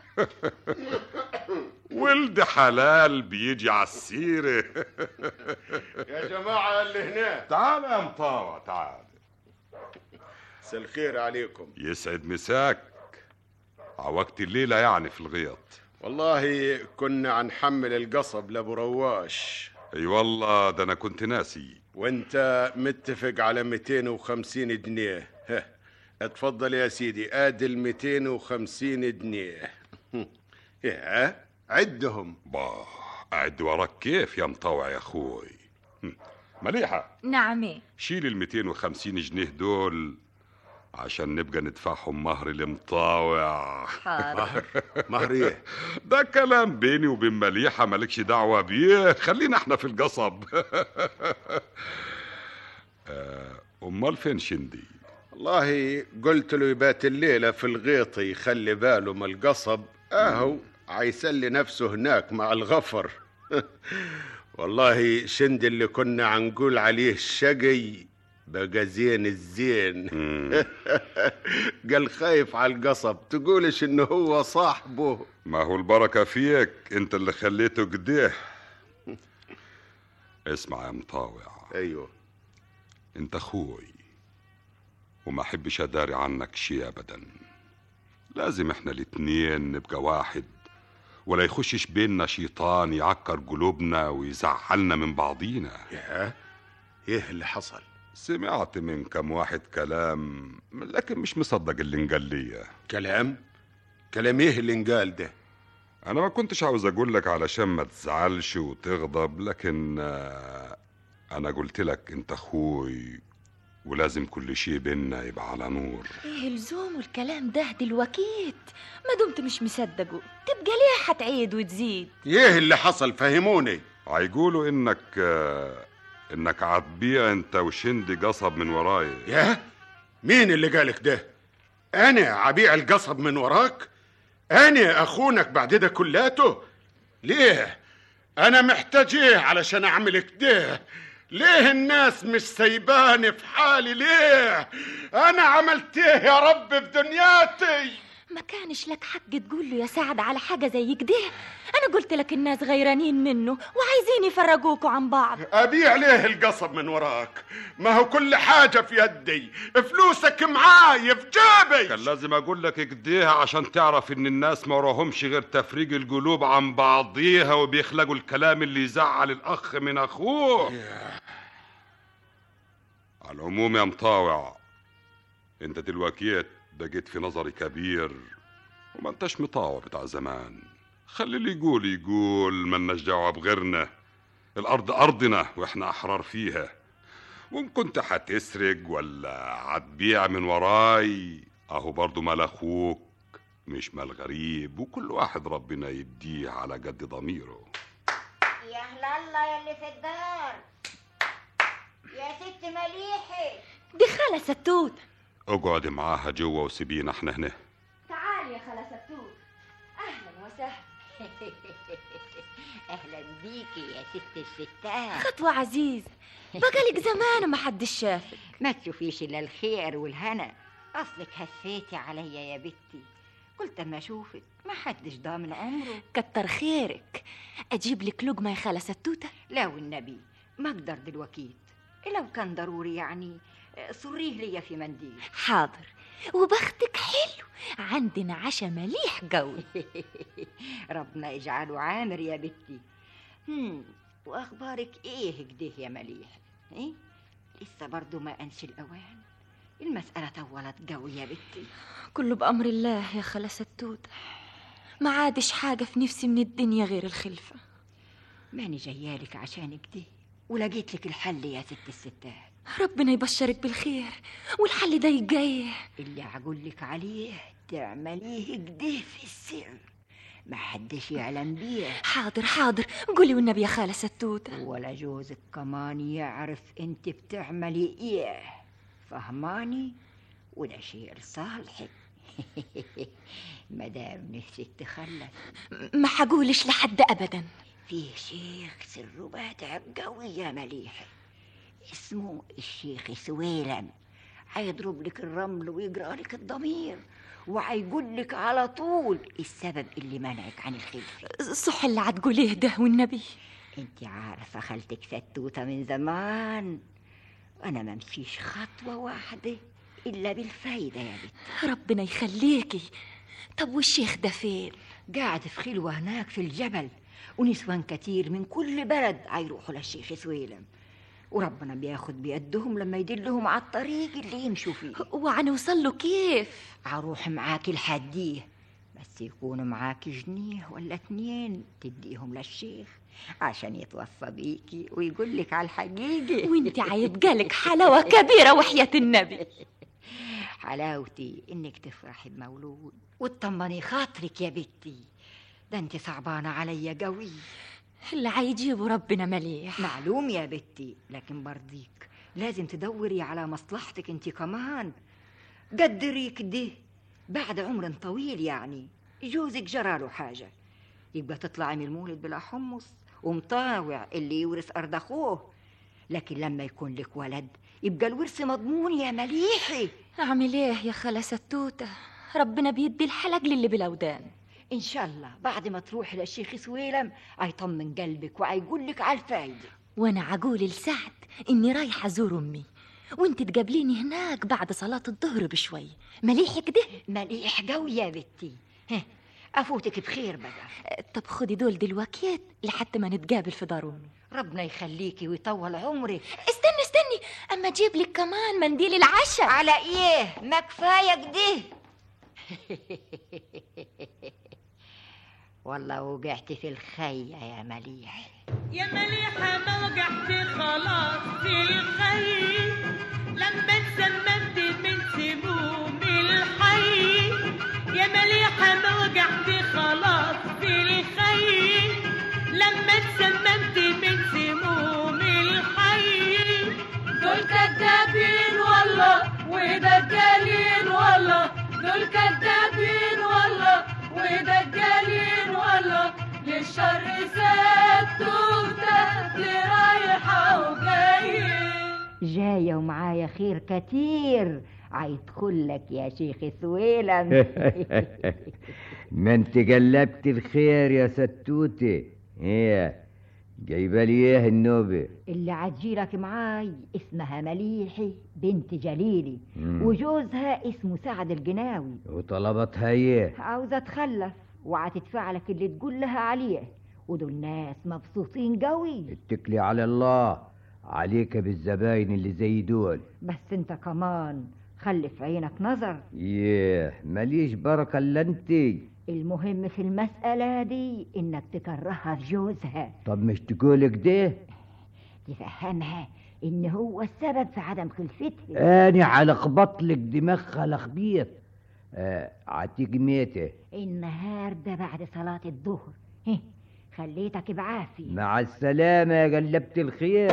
ولد حلال بيجي على السيرة يا جماعة اللي هناك تعال يا مطاوع تعال مساء الخير عليكم يسعد مساك عوقت الليلة يعني في الغيط والله كنا هنحمل القصب لابو رواش اي والله ده انا كنت ناسي وانت متفق على 250 جنيه ها اتفضل يا سيدي ادي ال 250 جنيه ها عدهم با قاعد وراك كيف يا مطاوع يا اخوي هم. مليحة نعمين شيل ال 250 جنيه دول عشان نبقى ندفعهم مهر المطاوع حاضر مهر ايه ده كلام بيني وبين مليحة مالكش دعوة بيه خلينا احنا في القصب آه، امال فين شندي والله قلت له يبات الليلة في الغيط يخلي باله من القصب اهو عيسلي نفسه هناك مع الغفر والله شند اللي كنا عنقول عليه الشقي بقى زين الزين قال خايف على القصب تقولش انه هو صاحبه ما هو البركة فيك انت اللي خليته قديه اسمع يا مطاوع ايوه انت اخوي وما احبش اداري عنك شيء ابدا لازم احنا الاتنين نبقى واحد ولا يخشش بيننا شيطان يعكر قلوبنا ويزعلنا من بعضينا يا ايه اللي حصل سمعت من كم واحد كلام لكن مش مصدق اللي انقال ليا كلام كلام ايه اللي انقال ده انا ما كنتش عاوز اقول لك علشان ما تزعلش وتغضب لكن آه، انا قلت لك انت اخوي ولازم كل شيء بينا يبقى على نور ايه لزوم الكلام ده دلوكيت ما دمت مش مصدقه تبقى ليه هتعيد وتزيد ايه اللي حصل فهموني هيقولوا انك آه، انك هتبيع انت وشندي قصب من ورايا يا مين اللي قالك ده انا عبيع القصب من وراك انا اخونك بعد ده كلاته ليه انا محتاج ايه علشان اعمل كده ليه الناس مش سايباني في حالي ليه انا عملت ايه يا رب في دنياتي ما كانش لك حق تقول له يا سعد على حاجة زي كده أنا قلت لك الناس غيرانين منه وعايزين يفرقوكوا عن بعض ابيع ليه القصب من وراك ما هو كل حاجه في يدي فلوسك معاي في جيبي كان لازم اقول لك كديها عشان تعرف ان الناس ما وراهمش غير تفريج القلوب عن بعضيها وبيخلقوا الكلام اللي يزعل الاخ من اخوه على العموم يا مطاوع انت دلوقتي بقيت في نظري كبير وما انتش مطاوع بتاع زمان خلي اللي يقول يقول ملناش دعوه بغيرنا الارض ارضنا واحنا احرار فيها وان كنت هتسرق ولا هتبيع من وراي اهو برضو مال اخوك مش مال غريب وكل واحد ربنا يديه على قد ضميره يا اهل الله يا اللي في الدار يا ست مليحي دي خالة ستوت اقعد معاها جوا وسيبينا احنا هنا تعالي يا خالة ستوت اهلا وسهلا اهلا بيكي يا ست الستات خطوة عزيزة بقالك زمان ما حدش شافك ما تشوفيش الا الخير والهنا اصلك هفيتي عليا يا بنتي قلت اما اشوفك ما حدش ضامن عمره كتر خيرك أجيب لك لقمة يا خالة ستوتة لا والنبي ما اقدر دلوقيت لو كان ضروري يعني صريه ليا في منديل حاضر وبختك حلو عندنا عشا مليح قوي ربنا يجعله عامر يا بنتي هم واخبارك ايه كده يا مليح ايه لسه برضو ما انش الاوان المسألة طولت قوي يا بنتي كله بأمر الله يا خالة ستوتة ما عادش حاجة في نفسي من الدنيا غير الخلفة ماني جايالك عشان كده ولقيت لك الحل يا ست الستات ربنا يبشرك بالخير والحل ده يجايه اللي هقول لك عليه تعمليه كده في السر ما حدش يعلم بيه حاضر حاضر قولي والنبي يا خالة ستوتة ولا جوزك كمان يعرف انت بتعملي ايه فهماني وده شيء لصالحك مدام نفسك تخلف ما حقولش لحد أبدا فيه شيخ سره باتع قوي يا مليحة اسمه الشيخ سويلم هيضرب لك الرمل ويقرا لك الضمير وهيقول لك على طول السبب اللي منعك عن الخلفة صح اللي هتقوليه ده والنبي انت عارفة خالتك ستوتة من زمان انا ما امشيش خطوة واحدة الا بالفايدة يا بنت ربنا يخليكي طب والشيخ ده فين قاعد في خلوة هناك في الجبل ونسوان كتير من كل بلد هيروحوا للشيخ سويلم وربنا بياخد بيدهم لما يدلهم على الطريق اللي يمشوا فيه وهنوصل له كيف هروح معاكي لحديه بس يكون معاكي جنيه ولا اتنين تديهم للشيخ عشان يتوصى بيكي ويقول لك على الحقيقة وانت هيبقالك حلاوة كبيرة وحياة النبي حلاوتي انك تفرحي بمولود وتطمني خاطرك يا بنتي ده انت صعبانة عليا قوي اللي هيجيبه ربنا مليح معلوم يا بنتي لكن برضيك لازم تدوري على مصلحتك انت كمان قدري كده بعد عمر طويل يعني جوزك جراله حاجة يبقى تطلعي من المولد بلا حمص ومطاوع اللي يورث أرض أخوه لكن لما يكون لك ولد يبقى الورث مضمون يا مليحي أعمل إيه يا خالة ستوتة ربنا بيدي الحلق للي بلودان إن شاء الله بعد ما تروحي للشيخ سويلم هيطمن قلبك وهيقول لك على الفايدة وأنا عقول لسعد إني رايحة أزور أمي وانت تقابليني هناك بعد صلاة الظهر بشوي مليح كده مليح قوي يا بنتي ها افوتك بخير بقى طب خدي دول دلوقتي لحد ما نتقابل في دار امي ربنا يخليكي ويطول عمرك استني استني اما اجيب لك كمان منديل العشاء على ايه ما كفايه كده والله وقعت في الخية يا مليح يا مليحة ما وقعت خلاص في الخي لما اتسممت من سموم الحي يا مليحة ما وقعت خلاص في الخي لما اتسممت من سموم الحي دول كدابين والله ودجالين والله دول كدابين والله ودجالين والله للشر ساتوا تحت رايحة وجاية جاية ومعايا خير كتير عيدخل لك يا شيخ سويلم ما انت قلبت الخير يا ستوتي هي جايبه لي ايه النوبه اللي عتجيلك معاي اسمها مليحي بنت جليلي مم. وجوزها اسمه سعد الجناوي وطلبتها ايه عاوزة تخلف وعتدفع لك اللي تقول لها عليه ودول ناس مبسوطين قوي اتكلي على الله عليك بالزباين اللي زي دول بس انت كمان خلي في عينك نظر يه ماليش بركه الا انت المهم في المسألة دي انك تكرهها في جوزها طب مش تقول كده تفهمها ان هو السبب في عدم خلفتها اني على خبط لك دماغها لخبيط آه عتيق ميته النهاردة بعد صلاة الظهر هه، خليتك بعافية مع السلامه يا قلبت الخير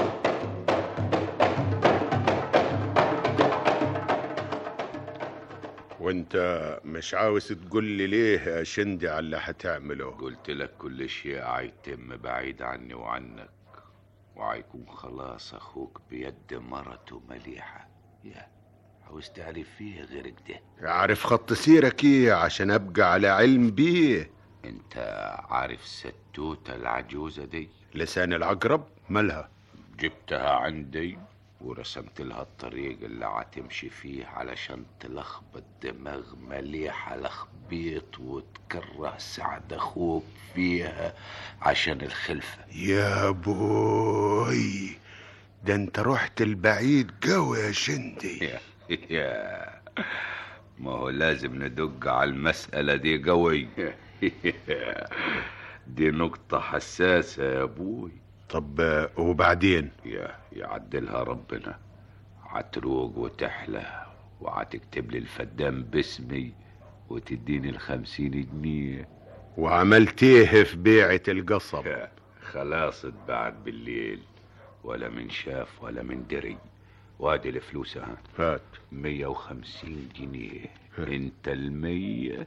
وانت مش عاوز تقول لي ليه يا شندي على اللي هتعمله قلت لك كل شيء هيتم بعيد عني وعنك وهيكون خلاص اخوك بيد مرته مليحة يا عاوز تعرف فيه غير كده عارف خط سيرك ايه عشان ابقى على علم بيه انت عارف ستوتة العجوزة دي لسان العقرب مالها جبتها عندي ورسمت لها الطريق اللي هتمشي فيه علشان تلخبط دماغ مليحة لخبيط وتكره سعد اخوك فيها عشان الخلفة يا بوي ده انت رحت البعيد قوي يا شندي يا ما هو لازم ندق على المسألة دي قوي دي نقطة حساسة يا ابوي طب آه، وبعدين يا يعدلها ربنا هتروق وتحلى وهتكتب لي الفدان باسمي وتديني الخمسين جنيه وعملت ايه في بيعة القصب خلاص اتباعت بالليل ولا من شاف ولا من دري وادي الفلوس ها هات مية وخمسين جنيه انت المية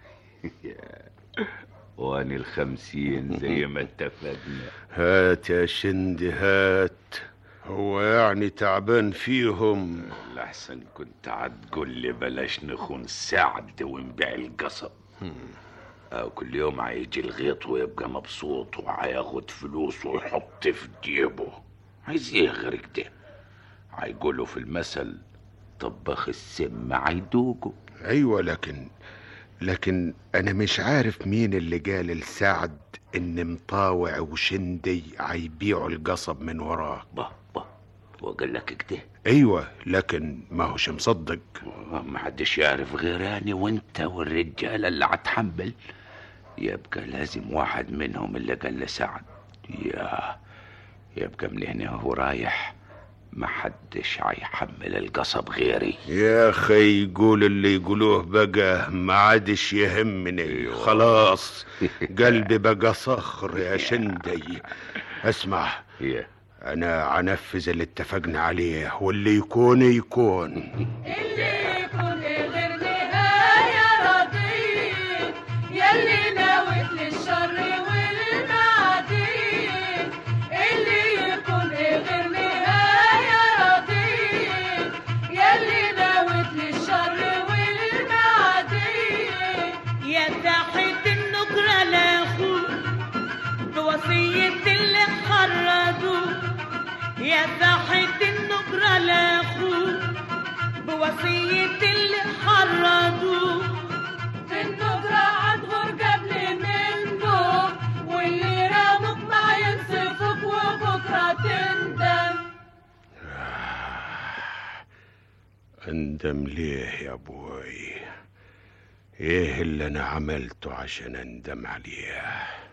واني الخمسين زي ما اتفقنا هات يا شندي هات هو يعني تعبان فيهم الأحسن كنت هتقول لي بلاش نخون سعد ونبيع القصب أو كل يوم هيجي الغيط ويبقى مبسوط وهياخد فلوس ويحط في جيبه عايز ايه غير كده هيقولوا في المثل طباخ السم هيدوقه ايوه لكن لكن انا مش عارف مين اللي قال لسعد ان مطاوع وشندي هيبيعوا القصب من وراه با با وقال لك كده ايوه لكن ما هوش مصدق ما حدش يعرف غيراني وانت والرجاله اللي هتحمل يبقى لازم واحد منهم اللي قال لسعد يا يبقى من هنا هو رايح ما حدش هيحمل القصب غيري يا اخي يقول اللي يقولوه بقى ما عادش يهمني خلاص قلبي بقى صخر يا شندي اسمع يا انا عنفذ اللي اتفقنا عليه واللي يكون يكون اللي يكون غير نهاية راضين يلي ناوت للشر والمعادين اللي يكون غير نهاية راضين يلي ناوت للشر والمعادين يا تحت النكرة لاخوك بوصية اللي خرجوه يا تحت النكرة لاخوك بوصية اللي حرضوه في النجرة عالغربة اندم ليه يا ابوي ايه اللي انا عملته عشان اندم عليه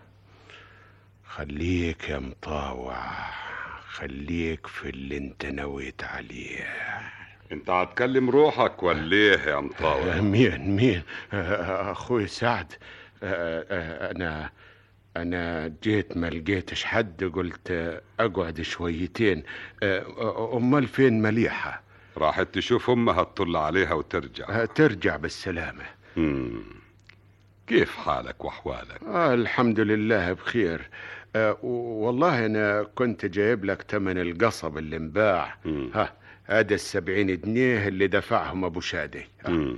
خليك يا مطاوع خليك في اللي انت نويت عليه انت هتكلم روحك ولا ايه يا مطاوع مين مين آه، اخوي سعد آه، آه، انا انا جيت ما لقيتش حد قلت اقعد شويتين آه، امال فين مليحه راحت تشوف امها تطل عليها وترجع ترجع بالسلامه مم. كيف حالك واحوالك آه الحمد لله بخير آه و- والله أنا كنت جايب لك تمن القصب اللي انباع ها هذا السبعين جنيه اللي دفعهم أبو شادي مم.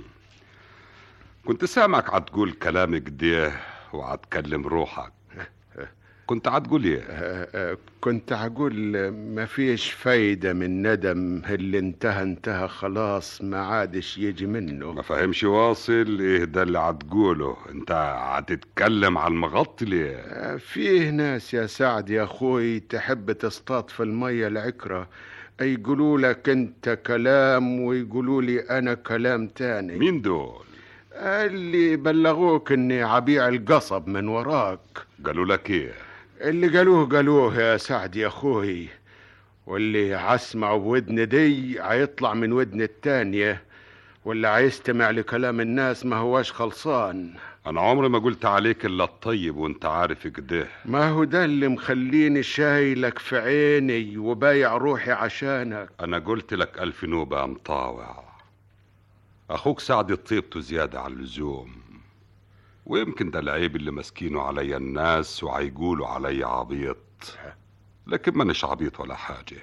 كنت سامعك عتقول كلام كده وعتكلم روحك كنت عتقول ايه آه آه كنت هقول ما فيش فايدة من ندم اللي انتهى انتهى خلاص ما عادش يجي منه ما فهمش واصل ايه ده اللي عتقوله انت هتتكلم على المغطي ليه آه، فيه ناس يا سعد يا اخوي تحب تصطاد في المية العكرة يقولوا لك انت كلام ويقولوا لي انا كلام تاني مين دول اللي بلغوك اني عبيع القصب من وراك قالوا لك ايه اللي قالوه قالوه يا سعد يا اخوي واللي عسمعه بودن دي هيطلع من ودن التانية واللي هيستمع لكلام الناس ما هواش خلصان انا عمري ما قلت عليك الا الطيب وانت عارف كده ما هو ده اللي مخليني شايلك في عيني وبايع روحي عشانك انا قلت لك الف نوبة يا مطاوع اخوك سعد طيبته زيادة على اللزوم ويمكن ده العيب اللي ماسكينه عليا الناس وعيقولوا عليا عبيط لكن مانيش عبيط ولا حاجة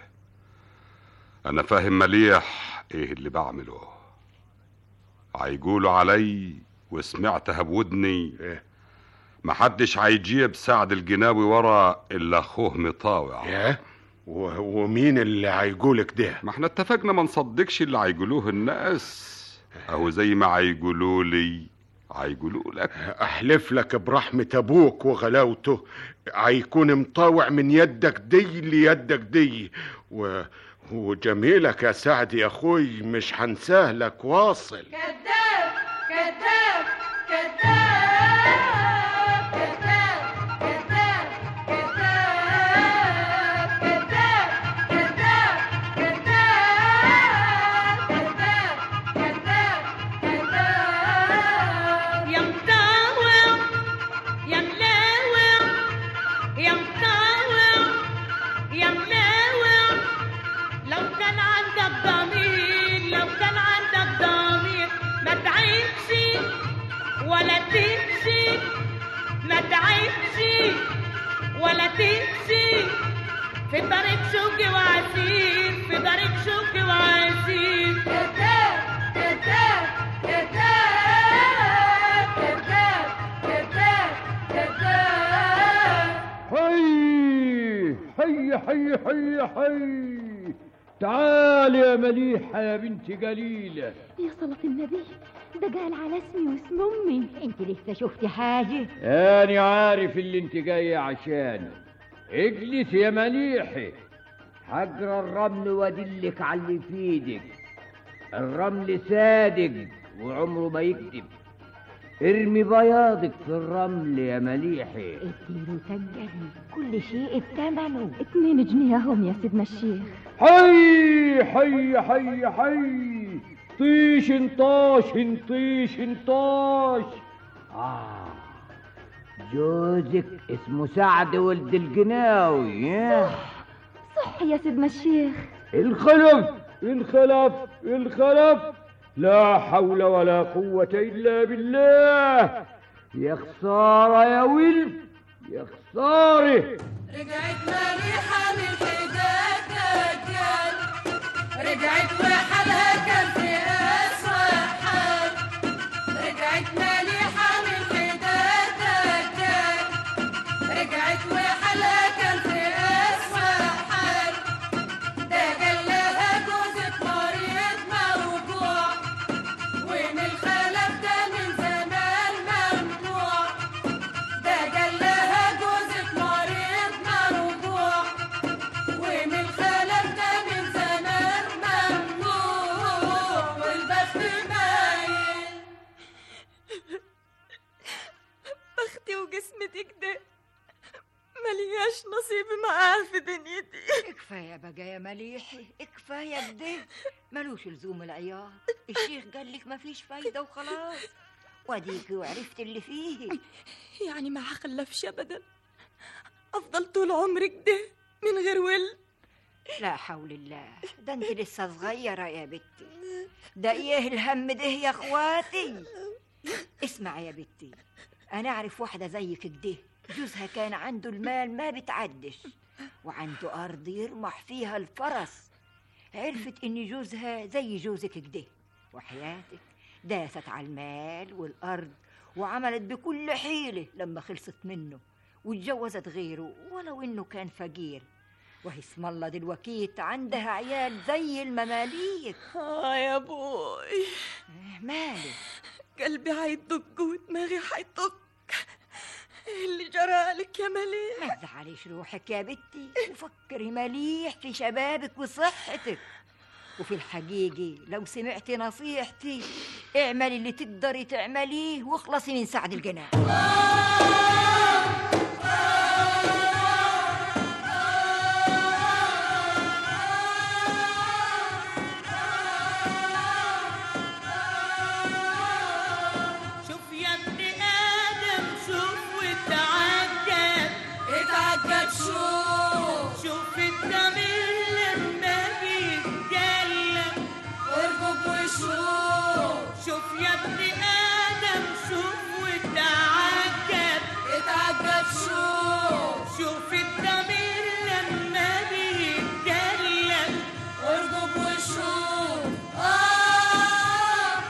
انا فاهم مليح ايه اللي بعمله عيقولوا علي وسمعتها بودني محدش عيجيب سعد الجناوي ورا الا اخوه مطاوع ياه ومين اللي هيقولك ده ما احنا اتفقنا ما نصدقش اللي هيقولوه الناس اهو زي ما هيقولوا لي هيقولوا لك احلف لك برحمة ابوك وغلاوته هيكون مطاوع من يدك دي ليدك دي و... وجميلك يا سعد يا اخوي مش هنساه لك واصل كذاب كذاب كذاب كذاب كذاب كذاب كذاب كذاب كذاب كذاب كذاب يا مطاوع يا ملاوع يا مطاوع يا ملاوع لو كان عندك ضمير لو كان عندك ضمير ما تعبش ولا تمشي ما تعبش ولا تمشي في طريق شوقي وعسير في طريق شوقي وعسير كذاب كذاب كذاب كذاب كذاب كذاب حي حي حي حي حي تعال يا مليحة يا بنت قليلة يا صلاة النبي ده قال على اسمي واسم امي انت لسه شفتي حاجة أنا عارف اللي انت جاية عشانه اجلس يا مليحة حجر الرمل وادلك على اللي في ايدك الرمل صادق وعمره ما يكذب ارمي بياضك في الرمل يا مليحة اديله سجلي كل شيء بثمنه اتنين جنيه اهم يا سيدنا الشيخ حي حي حي حي طيش انطاش انطيش انطاش آه جوزك اسمه سعد ولد الجناوي ياه. صح يا سيدنا الشيخ الخلف الخلف الخلف لا حول ولا قوة إلا بالله يا خسارة يا ولد يا خسارة رجعت مليحة من حداد دجال رجعت وحالها كان في أسوأ حال رجعت مليحة من حداد دجال رجعت وحالها كان في أسوأ حال ده قال لها جوزك مريض موجوع ومن الخلف ده من زمان ممنوع ده قال لها جوزك مريض موجوع خدمتك ده ملياش نصيب معاه في دنيتي كفايه بقى يا مليحي كفايه كده ملوش لزوم العياط الشيخ قال لك مفيش فايده وخلاص واديكي وعرفت اللي فيه يعني ما هخلفش ابدا افضل طول عمرك ده من غير ولد لا حول الله ده انت لسه صغيره يا بنتي ده ايه الهم ده يا اخواتي اسمع يا بنتي انا اعرف واحده زيك كده جوزها كان عنده المال ما بتعدش وعنده ارض يرمح فيها الفرس عرفت ان جوزها زي جوزك كده وحياتك داست على المال والارض وعملت بكل حيله لما خلصت منه واتجوزت غيره ولو انه كان فقير وهي اسم الله دلوكيت عندها عيال زي المماليك اه يا ابوي مالك قلبي هيدق ودماغي هيطق إيه اللي جرالك يا مليح ما تزعليش روحك يا بنتي وفكري مليح في شبابك وصحتك وفي الحقيقة لو سمعتي نصيحتي اعملي اللي تقدري تعمليه واخلصي من سعد الجناح شوف يا ابن ادم شوف وتعجب اتعجب شوف شوف الضمير لما بيتكلم ارجب وشوف شوف يا ابن ادم شوف وتعجب اتعجب شوف شوف الضمير لما بيتكلم ارجب وشوف آه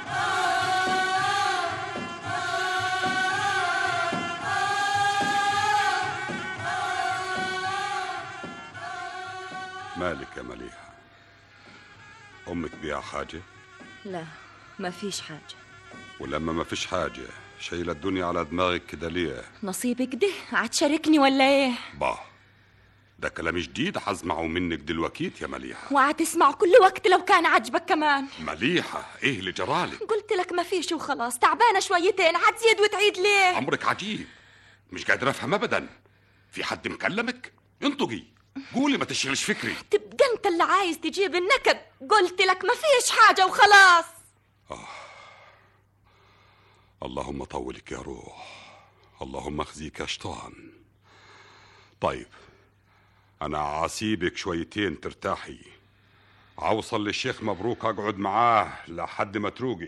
مالك يا مليحة أمك بيها حاجة لا ما فيش حاجة ولما ما فيش حاجة شايلة الدنيا على دماغك كده ليه نصيبك ده هتشاركني ولا ايه با ده كلام جديد حسمعه منك دلوكيت يا مليحة وهتسمع كل وقت لو كان عجبك كمان مليحة ايه اللي جرالك قلت لك ما فيش وخلاص تعبانة شويتين هتزيد وتعيد ليه أمرك عجيب مش قادر أفهم أبدا في حد مكلمك انطقي قولي ما تشغلش فكري تبقى انت اللي عايز تجيب النكد قلت لك ما فيش حاجة وخلاص اللهم طولك يا روح اللهم اخزيك يا شيطان طيب انا عسيبك شويتين ترتاحي عوصل للشيخ مبروك اقعد معاه لحد ما تروقي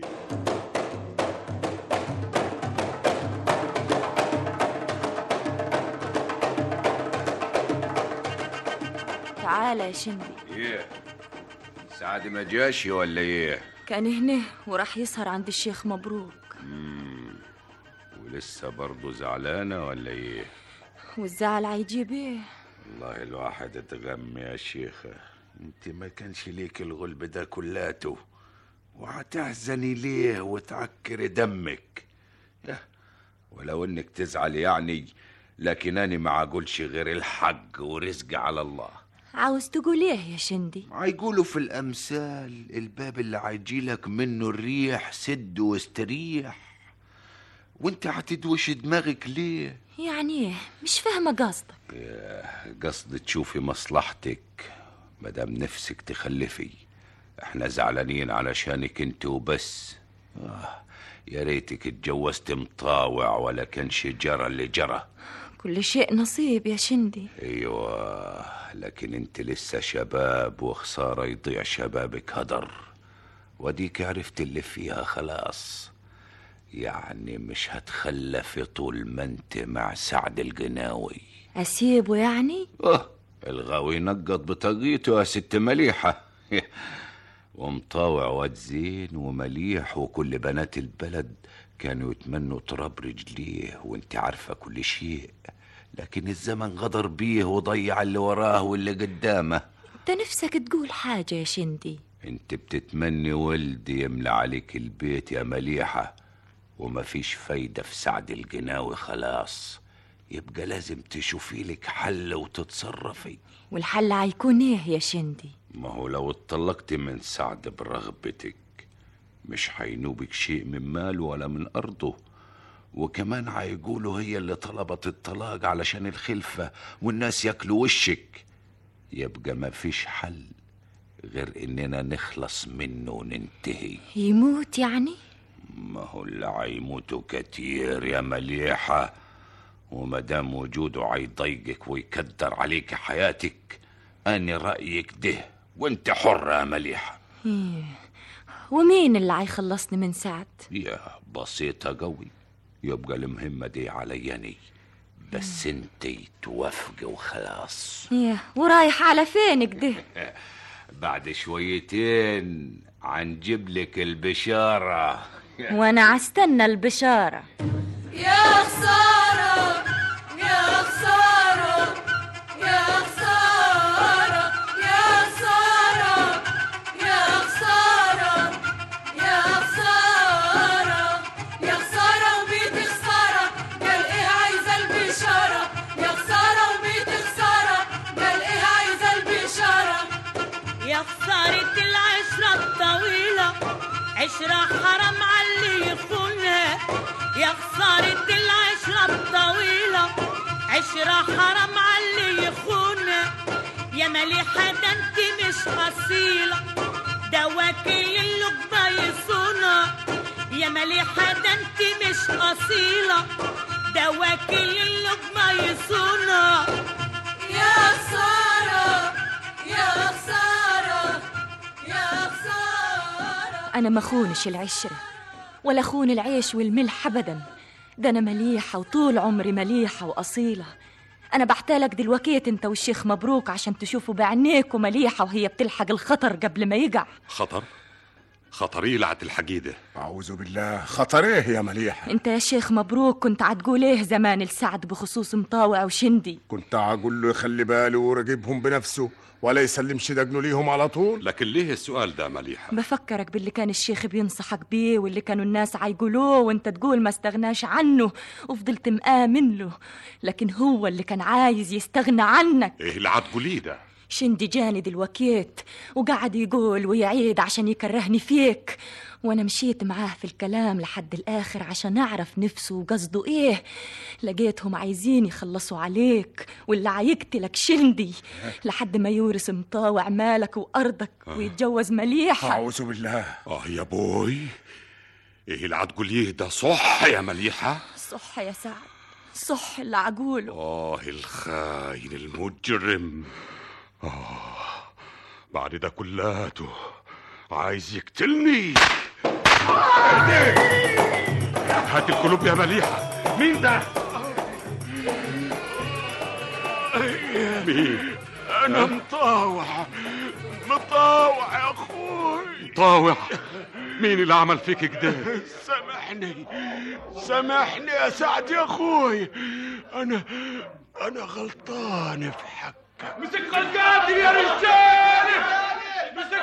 تعالى يا شندي ايه سعد ما جاش ولا ايه كان هنا وراح يسهر عند الشيخ مبروك مم. ولسه برضه زعلانه ولا ايه والزعل هيجيب ايه والله الواحد اتغم يا شيخة انت ما كانش ليك الغلب ده كلاته وهتحزني ليه وتعكري دمك يا ولو انك تزعل يعني لكن انا ما اقولش غير الحق ورزق على الله عاوز تقول ايه يا شندي هيقولوا في الامثال الباب اللي هيجيلك منه الريح سد واستريح وانت هتدوش دماغك ليه يعني ايه مش فاهمة قصدك ياه، قصد تشوفي مصلحتك مدام نفسك تخلفي احنا زعلانين علشانك انت وبس آه يا ريتك اتجوزت مطاوع ولا كان جرى اللي جرى كل شيء نصيب يا شندي ايوه لكن انت لسه شباب وخساره يضيع شبابك هدر وديك عرفت اللي فيها خلاص يعني مش هتخلفي طول ما انت مع سعد القناوي اسيبه يعني اه الغاوي نقط بطاقيته يا ست مليحة ومطاوع واد زين ومليح وكل بنات البلد كانوا يتمنوا تراب رجليه وانت عارفة كل شيء لكن الزمن غدر بيه وضيع اللي وراه واللي قدامه انت نفسك تقول حاجة يا شندي انت بتتمني ولد يملى عليك البيت يا مليحة وما فيش فايدة في سعد القناوي خلاص يبقى لازم تشوفي لك حل وتتصرفي والحل هيكون ايه يا شندي ما هو لو اتطلقت من سعد برغبتك مش هينوبك شيء من ماله ولا من أرضه وكمان هيقولوا هي اللي طلبت الطلاق علشان الخلفة والناس ياكلوا وشك يبقى ما فيش حل غير اننا نخلص منه وننتهي يموت يعني ما هو اللي هيموتوا كتير يا مليحة ومدام وجوده هيضايقك ويكدر عليك حياتك أنا رأيك ده وانت حرة يا مليحة إيه. ومين اللي هيخلصني من سعد يا بسيطة قوي يبقى المهمة دي علياني بس انتي توافقي وخلاص إيه. ورايح على فين كده بعد شويتين عنجيب لك البشارة وانا عستنى البشارة يا خسارة يا خسارة يا خسارة يا خسارة يا خسارة يا خسارة يا خسارة وبيت خسارة قال ايه عايزة البشارة يا خسارة وبيت خسارة قال ايه عايزة البشارة يا خسارة العشرة الطويلة عشرة حرام علي يخونها يا خسارة العشرة الطويلة عشرة حرام علي يخونها يا مليحة ده انت مش أصيلة ده وكيل اللقبة يصونها يا مليحة ده انت مش أصيلة ده وكيل اللقمة يصونها يا خسارة يا خسارة يا خسارة أنا ما خونش العشرة ولا خون العيش والملح أبدا ده أنا مليحة وطول عمري مليحة وأصيلة أنا بحتالك دلوقتي أنت والشيخ مبروك عشان تشوفوا بعينيكوا مليحة وهي بتلحق الخطر قبل ما يقع خطر خطر ايه لعت الحقيده أعوذ بالله خطر إيه يا مليحة أنت يا شيخ مبروك كنت هتقول إيه زمان لسعد بخصوص مطاوع وشندي كنت أقول له يخلي باله ويراقبهم بنفسه ولا يسلمش دقنه ليهم على طول لكن ليه السؤال ده مليحه بفكرك باللي كان الشيخ بينصحك بيه واللي كانوا الناس عيقولوه وانت تقول ما استغناش عنه وفضلت مآمن له لكن هو اللي كان عايز يستغنى عنك ايه اللي هتقوليه ده شندي جاني دلوكيت وقعد يقول ويعيد عشان يكرهني فيك وانا مشيت معاه في الكلام لحد الاخر عشان اعرف نفسه وقصده ايه لقيتهم عايزين يخلصوا عليك واللي عيقتلك شندي لحد ما يورث مطاوع مالك وارضك ويتجوز مليحه أعوذ بالله اه يا بوي ايه اللي هتقوليه ده صح يا مليحه صح يا سعد صح اللي عقوله اه الخاين المجرم اه بعد ده كلاته عايز يقتلني هات القلوب يا مليحه مين ده مين انا مطاوع مطاوع يا اخوي طاوع مين اللي عمل فيك كده سامحني سامحني يا سعد يا اخوي انا انا غلطان في حقك مسك القاتل يا رجال مسك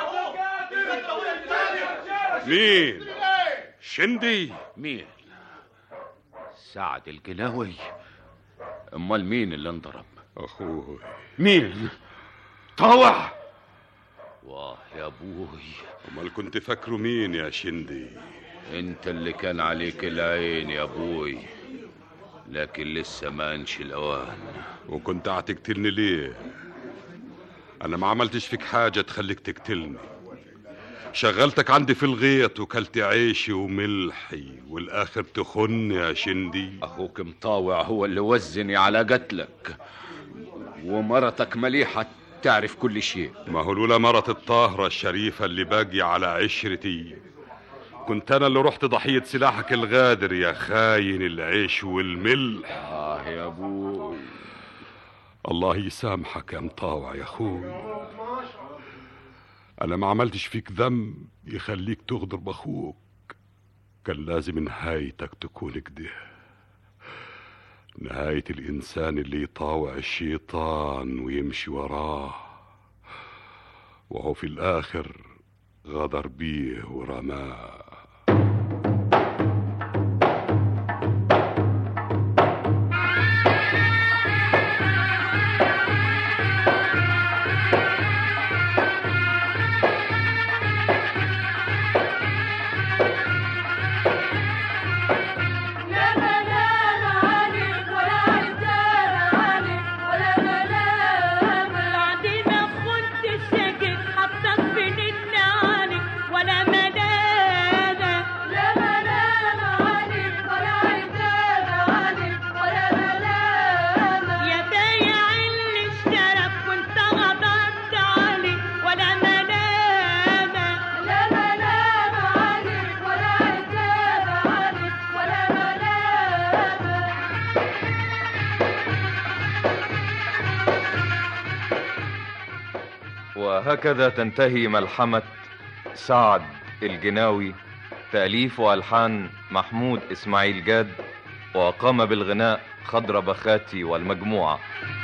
مين شندي مين سعد القلاوي امال مين اللي انضرب اخوي مين طاوع واه يا ابوي امال كنت فاكره مين يا شندي انت اللي كان عليك العين يا ابوي لكن لسه ما انش الاوان وكنت هتقتلني ليه انا ما عملتش فيك حاجه تخليك تقتلني شغلتك عندي في الغيط وكلت عيشي وملحي والاخر تخن يا شندي اخوك مطاوع هو اللي وزني على قتلك ومرتك مليحه تعرف كل شيء ما هو لولا مرة الطاهرة الشريفة اللي باقي على عشرتي كنت أنا اللي رحت ضحية سلاحك الغادر يا خاين العيش والملح آه يا أبوي الله يسامحك يا مطاوع يا أخوي أنا ما عملتش فيك ذنب يخليك تغدر بأخوك كان لازم نهايتك تكون كده نهاية الإنسان اللي يطاوع الشيطان ويمشي وراه وهو في الآخر غدر بيه ورماه يا ملاك وهكذا تنتهي ملحمة سعد الجناوي تأليف وألحان محمود إسماعيل جاد وقام بالغناء خضر بخاتي والمجموعة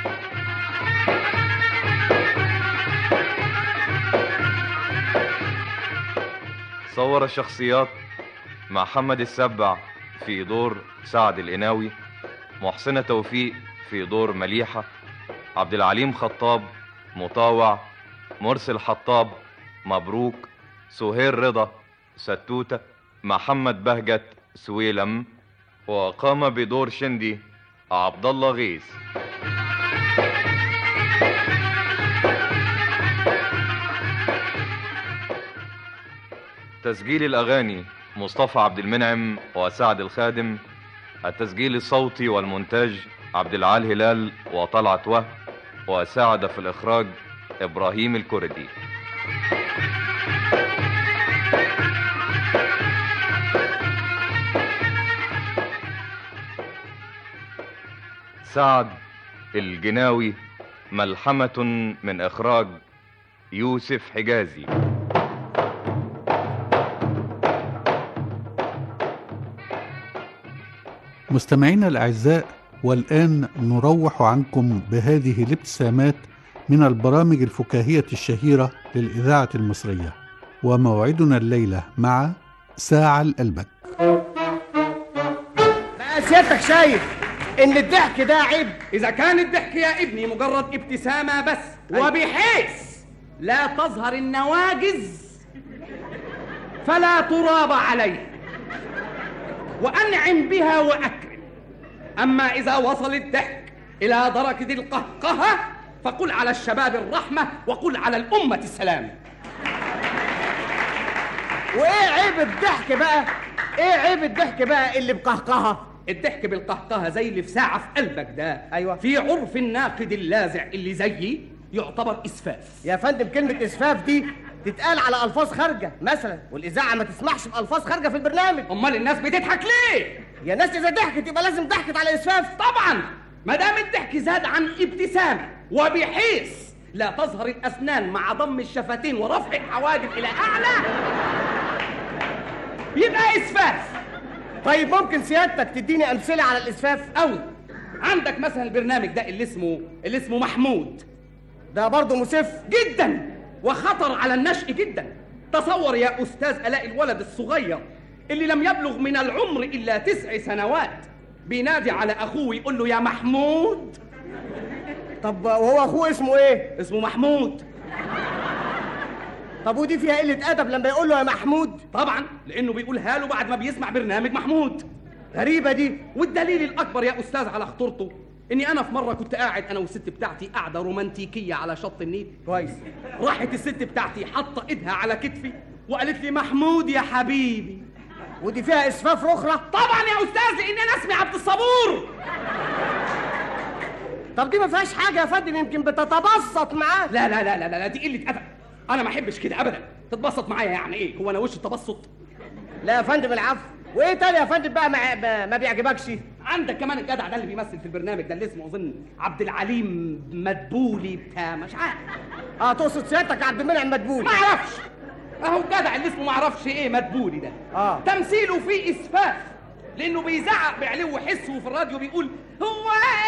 صور الشخصيات محمد السبع في دور سعد القناوي محسنة توفيق في دور مليحة عبد العليم خطاب مطاوع مرسل حطاب مبروك سهير رضا ستوتة محمد بهجت سويلم وقام بدور شندي عبد الله غيث تسجيل الأغاني مصطفى عبد المنعم وسعد الخادم التسجيل الصوتي والمونتاج عبد العال هلال وطلعت وهب وساعد في الإخراج إبراهيم الكردي سعد الجناوي ملحمة من إخراج يوسف حجازي مستمعينا الأعزاء والآن نروح عنكم بهذه الابتسامات من البرامج الفكاهية الشهيرة للإذاعة المصرية وموعدنا الليلة مع ساعة القلبك بقى سيادتك شايف ان الضحك ده عيب إذا كان الضحك يا ابني مجرد ابتسامة بس وبحيث لا تظهر النواجز فلا تراب عليه وأنعم بها وأكرم أما إذا وصل الضحك إلى درجة القهقهة فقل على الشباب الرحمة وقل على الأمة السلام وايه عيب الضحك بقى ايه عيب الضحك بقى اللي بقهقهه الضحك بالقهقهة زي اللي في ساعة في قلبك ده أيوة في عرف الناقد اللاذع اللي زيي يعتبر إسفاف يا فندم كلمه اسفاف دي تتقال على الفاظ خارجه مثلا والاذاعه ما تسمحش بالفاظ خارجه في البرنامج امال الناس بتضحك ليه يا ناس اذا ضحكت يبقى لازم ضحكت على اسفاف طبعا ما دام الضحك زاد عن ابتسامة وبحيث لا تظهر الأسنان مع ضم الشفتين ورفع الحواجب إلى أعلى يبقى إسفاف طيب ممكن سيادتك تديني امثله على الاسفاف أوي عندك مثلا البرنامج ده اللي اسمه اللي اسمه محمود ده برضه مسف جدا وخطر على النشء جدا تصور يا أستاذ ألاقي الولد الصغير اللي لم يبلغ من العمر إلا تسع سنوات بينادي على أخوه يقول له يا محمود طب وهو اخوه اسمه ايه اسمه محمود طب ودي فيها قله ادب لما يقول له يا محمود طبعا لأنه بيقولها له بعد ما بيسمع برنامج محمود غريبه دي والدليل الأكبر يا أستاذ على خطورته إني أنا في مرة كنت قاعد أنا والست بتاعتي قاعدة رومانتيكية على شط النيل كويس راحت الست بتاعتي حاطة إيدها على كتفي وقالت لي محمود يا حبيبي ودي فيها اسفاف اخرى طبعا يا أستاذ لأن أنا اسمي عبد الصبور طب دي ما فيهاش حاجه يا فندم يمكن بتتبسط معاه لا لا لا لا لا, لا دي قلة أدب أنا ما أحبش كده أبدا تتبسط معايا يعني إيه هو أنا وش التبسط لا يا فندم العفو وايه تاني يا فندم بقى ما, ما, ما بيعجبكش عندك كمان الجدع ده اللي بيمثل في البرنامج ده اللي اسمه اظن عبد العليم مدبولي بتاع مش عارف اه تقصد سيادتك عبد المنعم مدبول ما اعرفش اهو الجدع اللي اسمه ما اعرفش ايه مدبولي ده اه تمثيله فيه اسفاف لانه بيزعق بعلو حسه في الراديو بيقول هو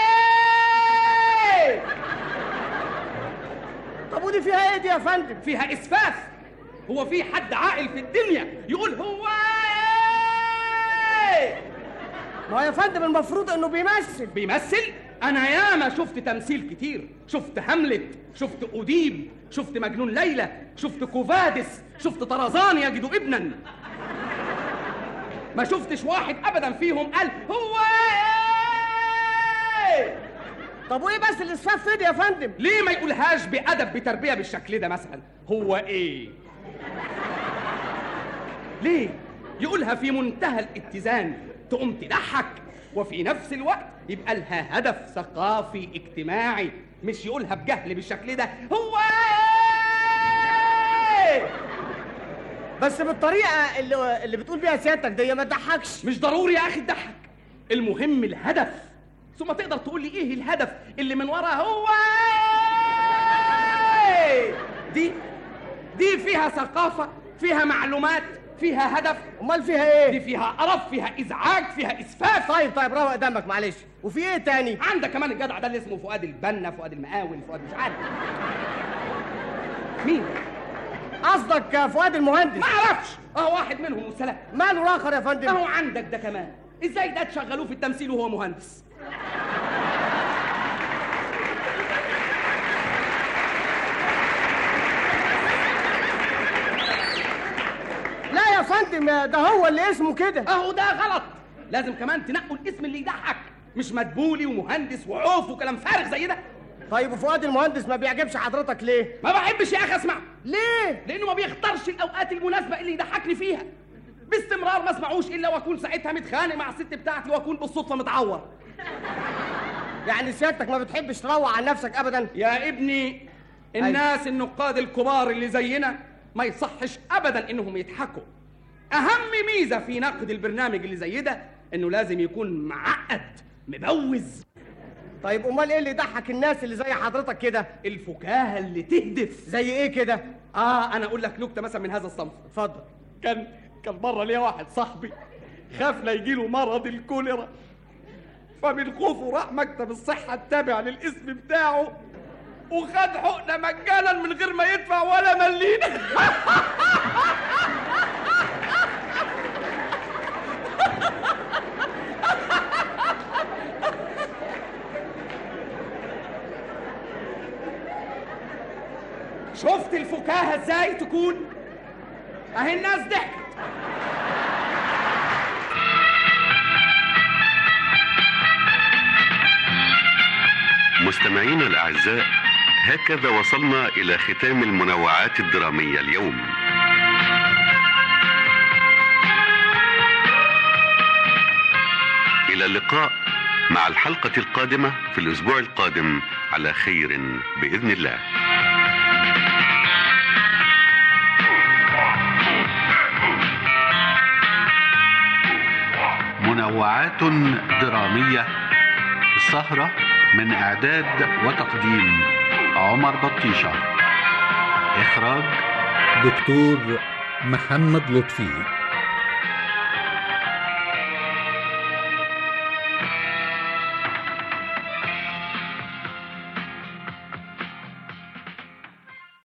ايه طب ودي فيها ايه دي يا فندم فيها اسفاف هو في حد عاقل في الدنيا يقول هو ايه ما هو يا فندم المفروض انه بيمثل بيمثل انا ياما شفت تمثيل كتير شفت هاملت شفت أديب شفت مجنون ليلى شفت كوفادس شفت طرزان يجد ابنا ما شفتش واحد ابدا فيهم قال هو ايه طب وايه بس الاسفاف فين يا فندم ليه ما يقولهاش بأدب بتربية بالشكل ده مثلا هو ايه ليه يقولها في منتهى الاتزان تقوم تضحك وفي نفس الوقت يبقى لها هدف ثقافي اجتماعي مش يقولها بجهل بالشكل ده هو ايه بس بالطريقه اللي, اللي بتقول بيها سيادتك دي ما تضحكش مش ضروري يا اخي تضحك المهم الهدف ثم تقدر تقول لي ايه الهدف اللي من ورا هو إيه؟ دي دي فيها ثقافة فيها معلومات فيها هدف امال فيها ايه دي فيها قرف فيها ازعاج فيها اسفاف طيب طيب روق دمك معلش وفي ايه تاني عندك كمان الجدع ده اللي اسمه فؤاد البنا فؤاد المقاول فؤاد مش عارف مين قصدك فؤاد المهندس ما اعرفش اهو واحد منهم والسلام ماله الاخر يا فندم اهو عندك ده كمان ازاي ده تشغلوه في التمثيل وهو مهندس لا يا فندم ده هو اللي اسمه كده اهو ده غلط لازم كمان تنقوا الاسم اللي يضحك مش مدبولي ومهندس وعوف وكلام فارغ زي ده طيب وفؤاد المهندس ما بيعجبش حضرتك ليه ما بحبش يا اخي اسمع ليه لانه ما بيختارش الاوقات المناسبه اللي يضحكني فيها باستمرار ما اسمعوش الا واكون ساعتها متخانق مع الست بتاعتي واكون بالصدفه متعور يعني سيادتك ما بتحبش تروع عن نفسك ابدا يا ابني الناس النقاد الكبار اللي زينا ما يصحش ابدا انهم يضحكوا اهم ميزه في نقد البرنامج اللي زي ده انه لازم يكون معقد مبوز طيب امال ايه اللي يضحك الناس اللي زي حضرتك كده الفكاهه اللي تهدف زي ايه كده اه انا اقول لك نكته مثلا من هذا الصنف اتفضل كان كان مره ليا واحد صاحبي خاف لا يجيله مرض الكوليرا فمن خوفه راح مكتب الصحه التابع للاسم بتاعه وخد حقنه مجانا من غير ما يدفع ولا مليم شفت الفكاهه ازاي تكون اهي الناس ضحكت مستمعينا الأعزاء هكذا وصلنا إلى ختام المنوعات الدرامية اليوم إلى اللقاء مع الحلقة القادمة في الأسبوع القادم على خير بإذن الله منوعات درامية سهرة من إعداد وتقديم عمر بطيشة إخراج دكتور محمد لطفي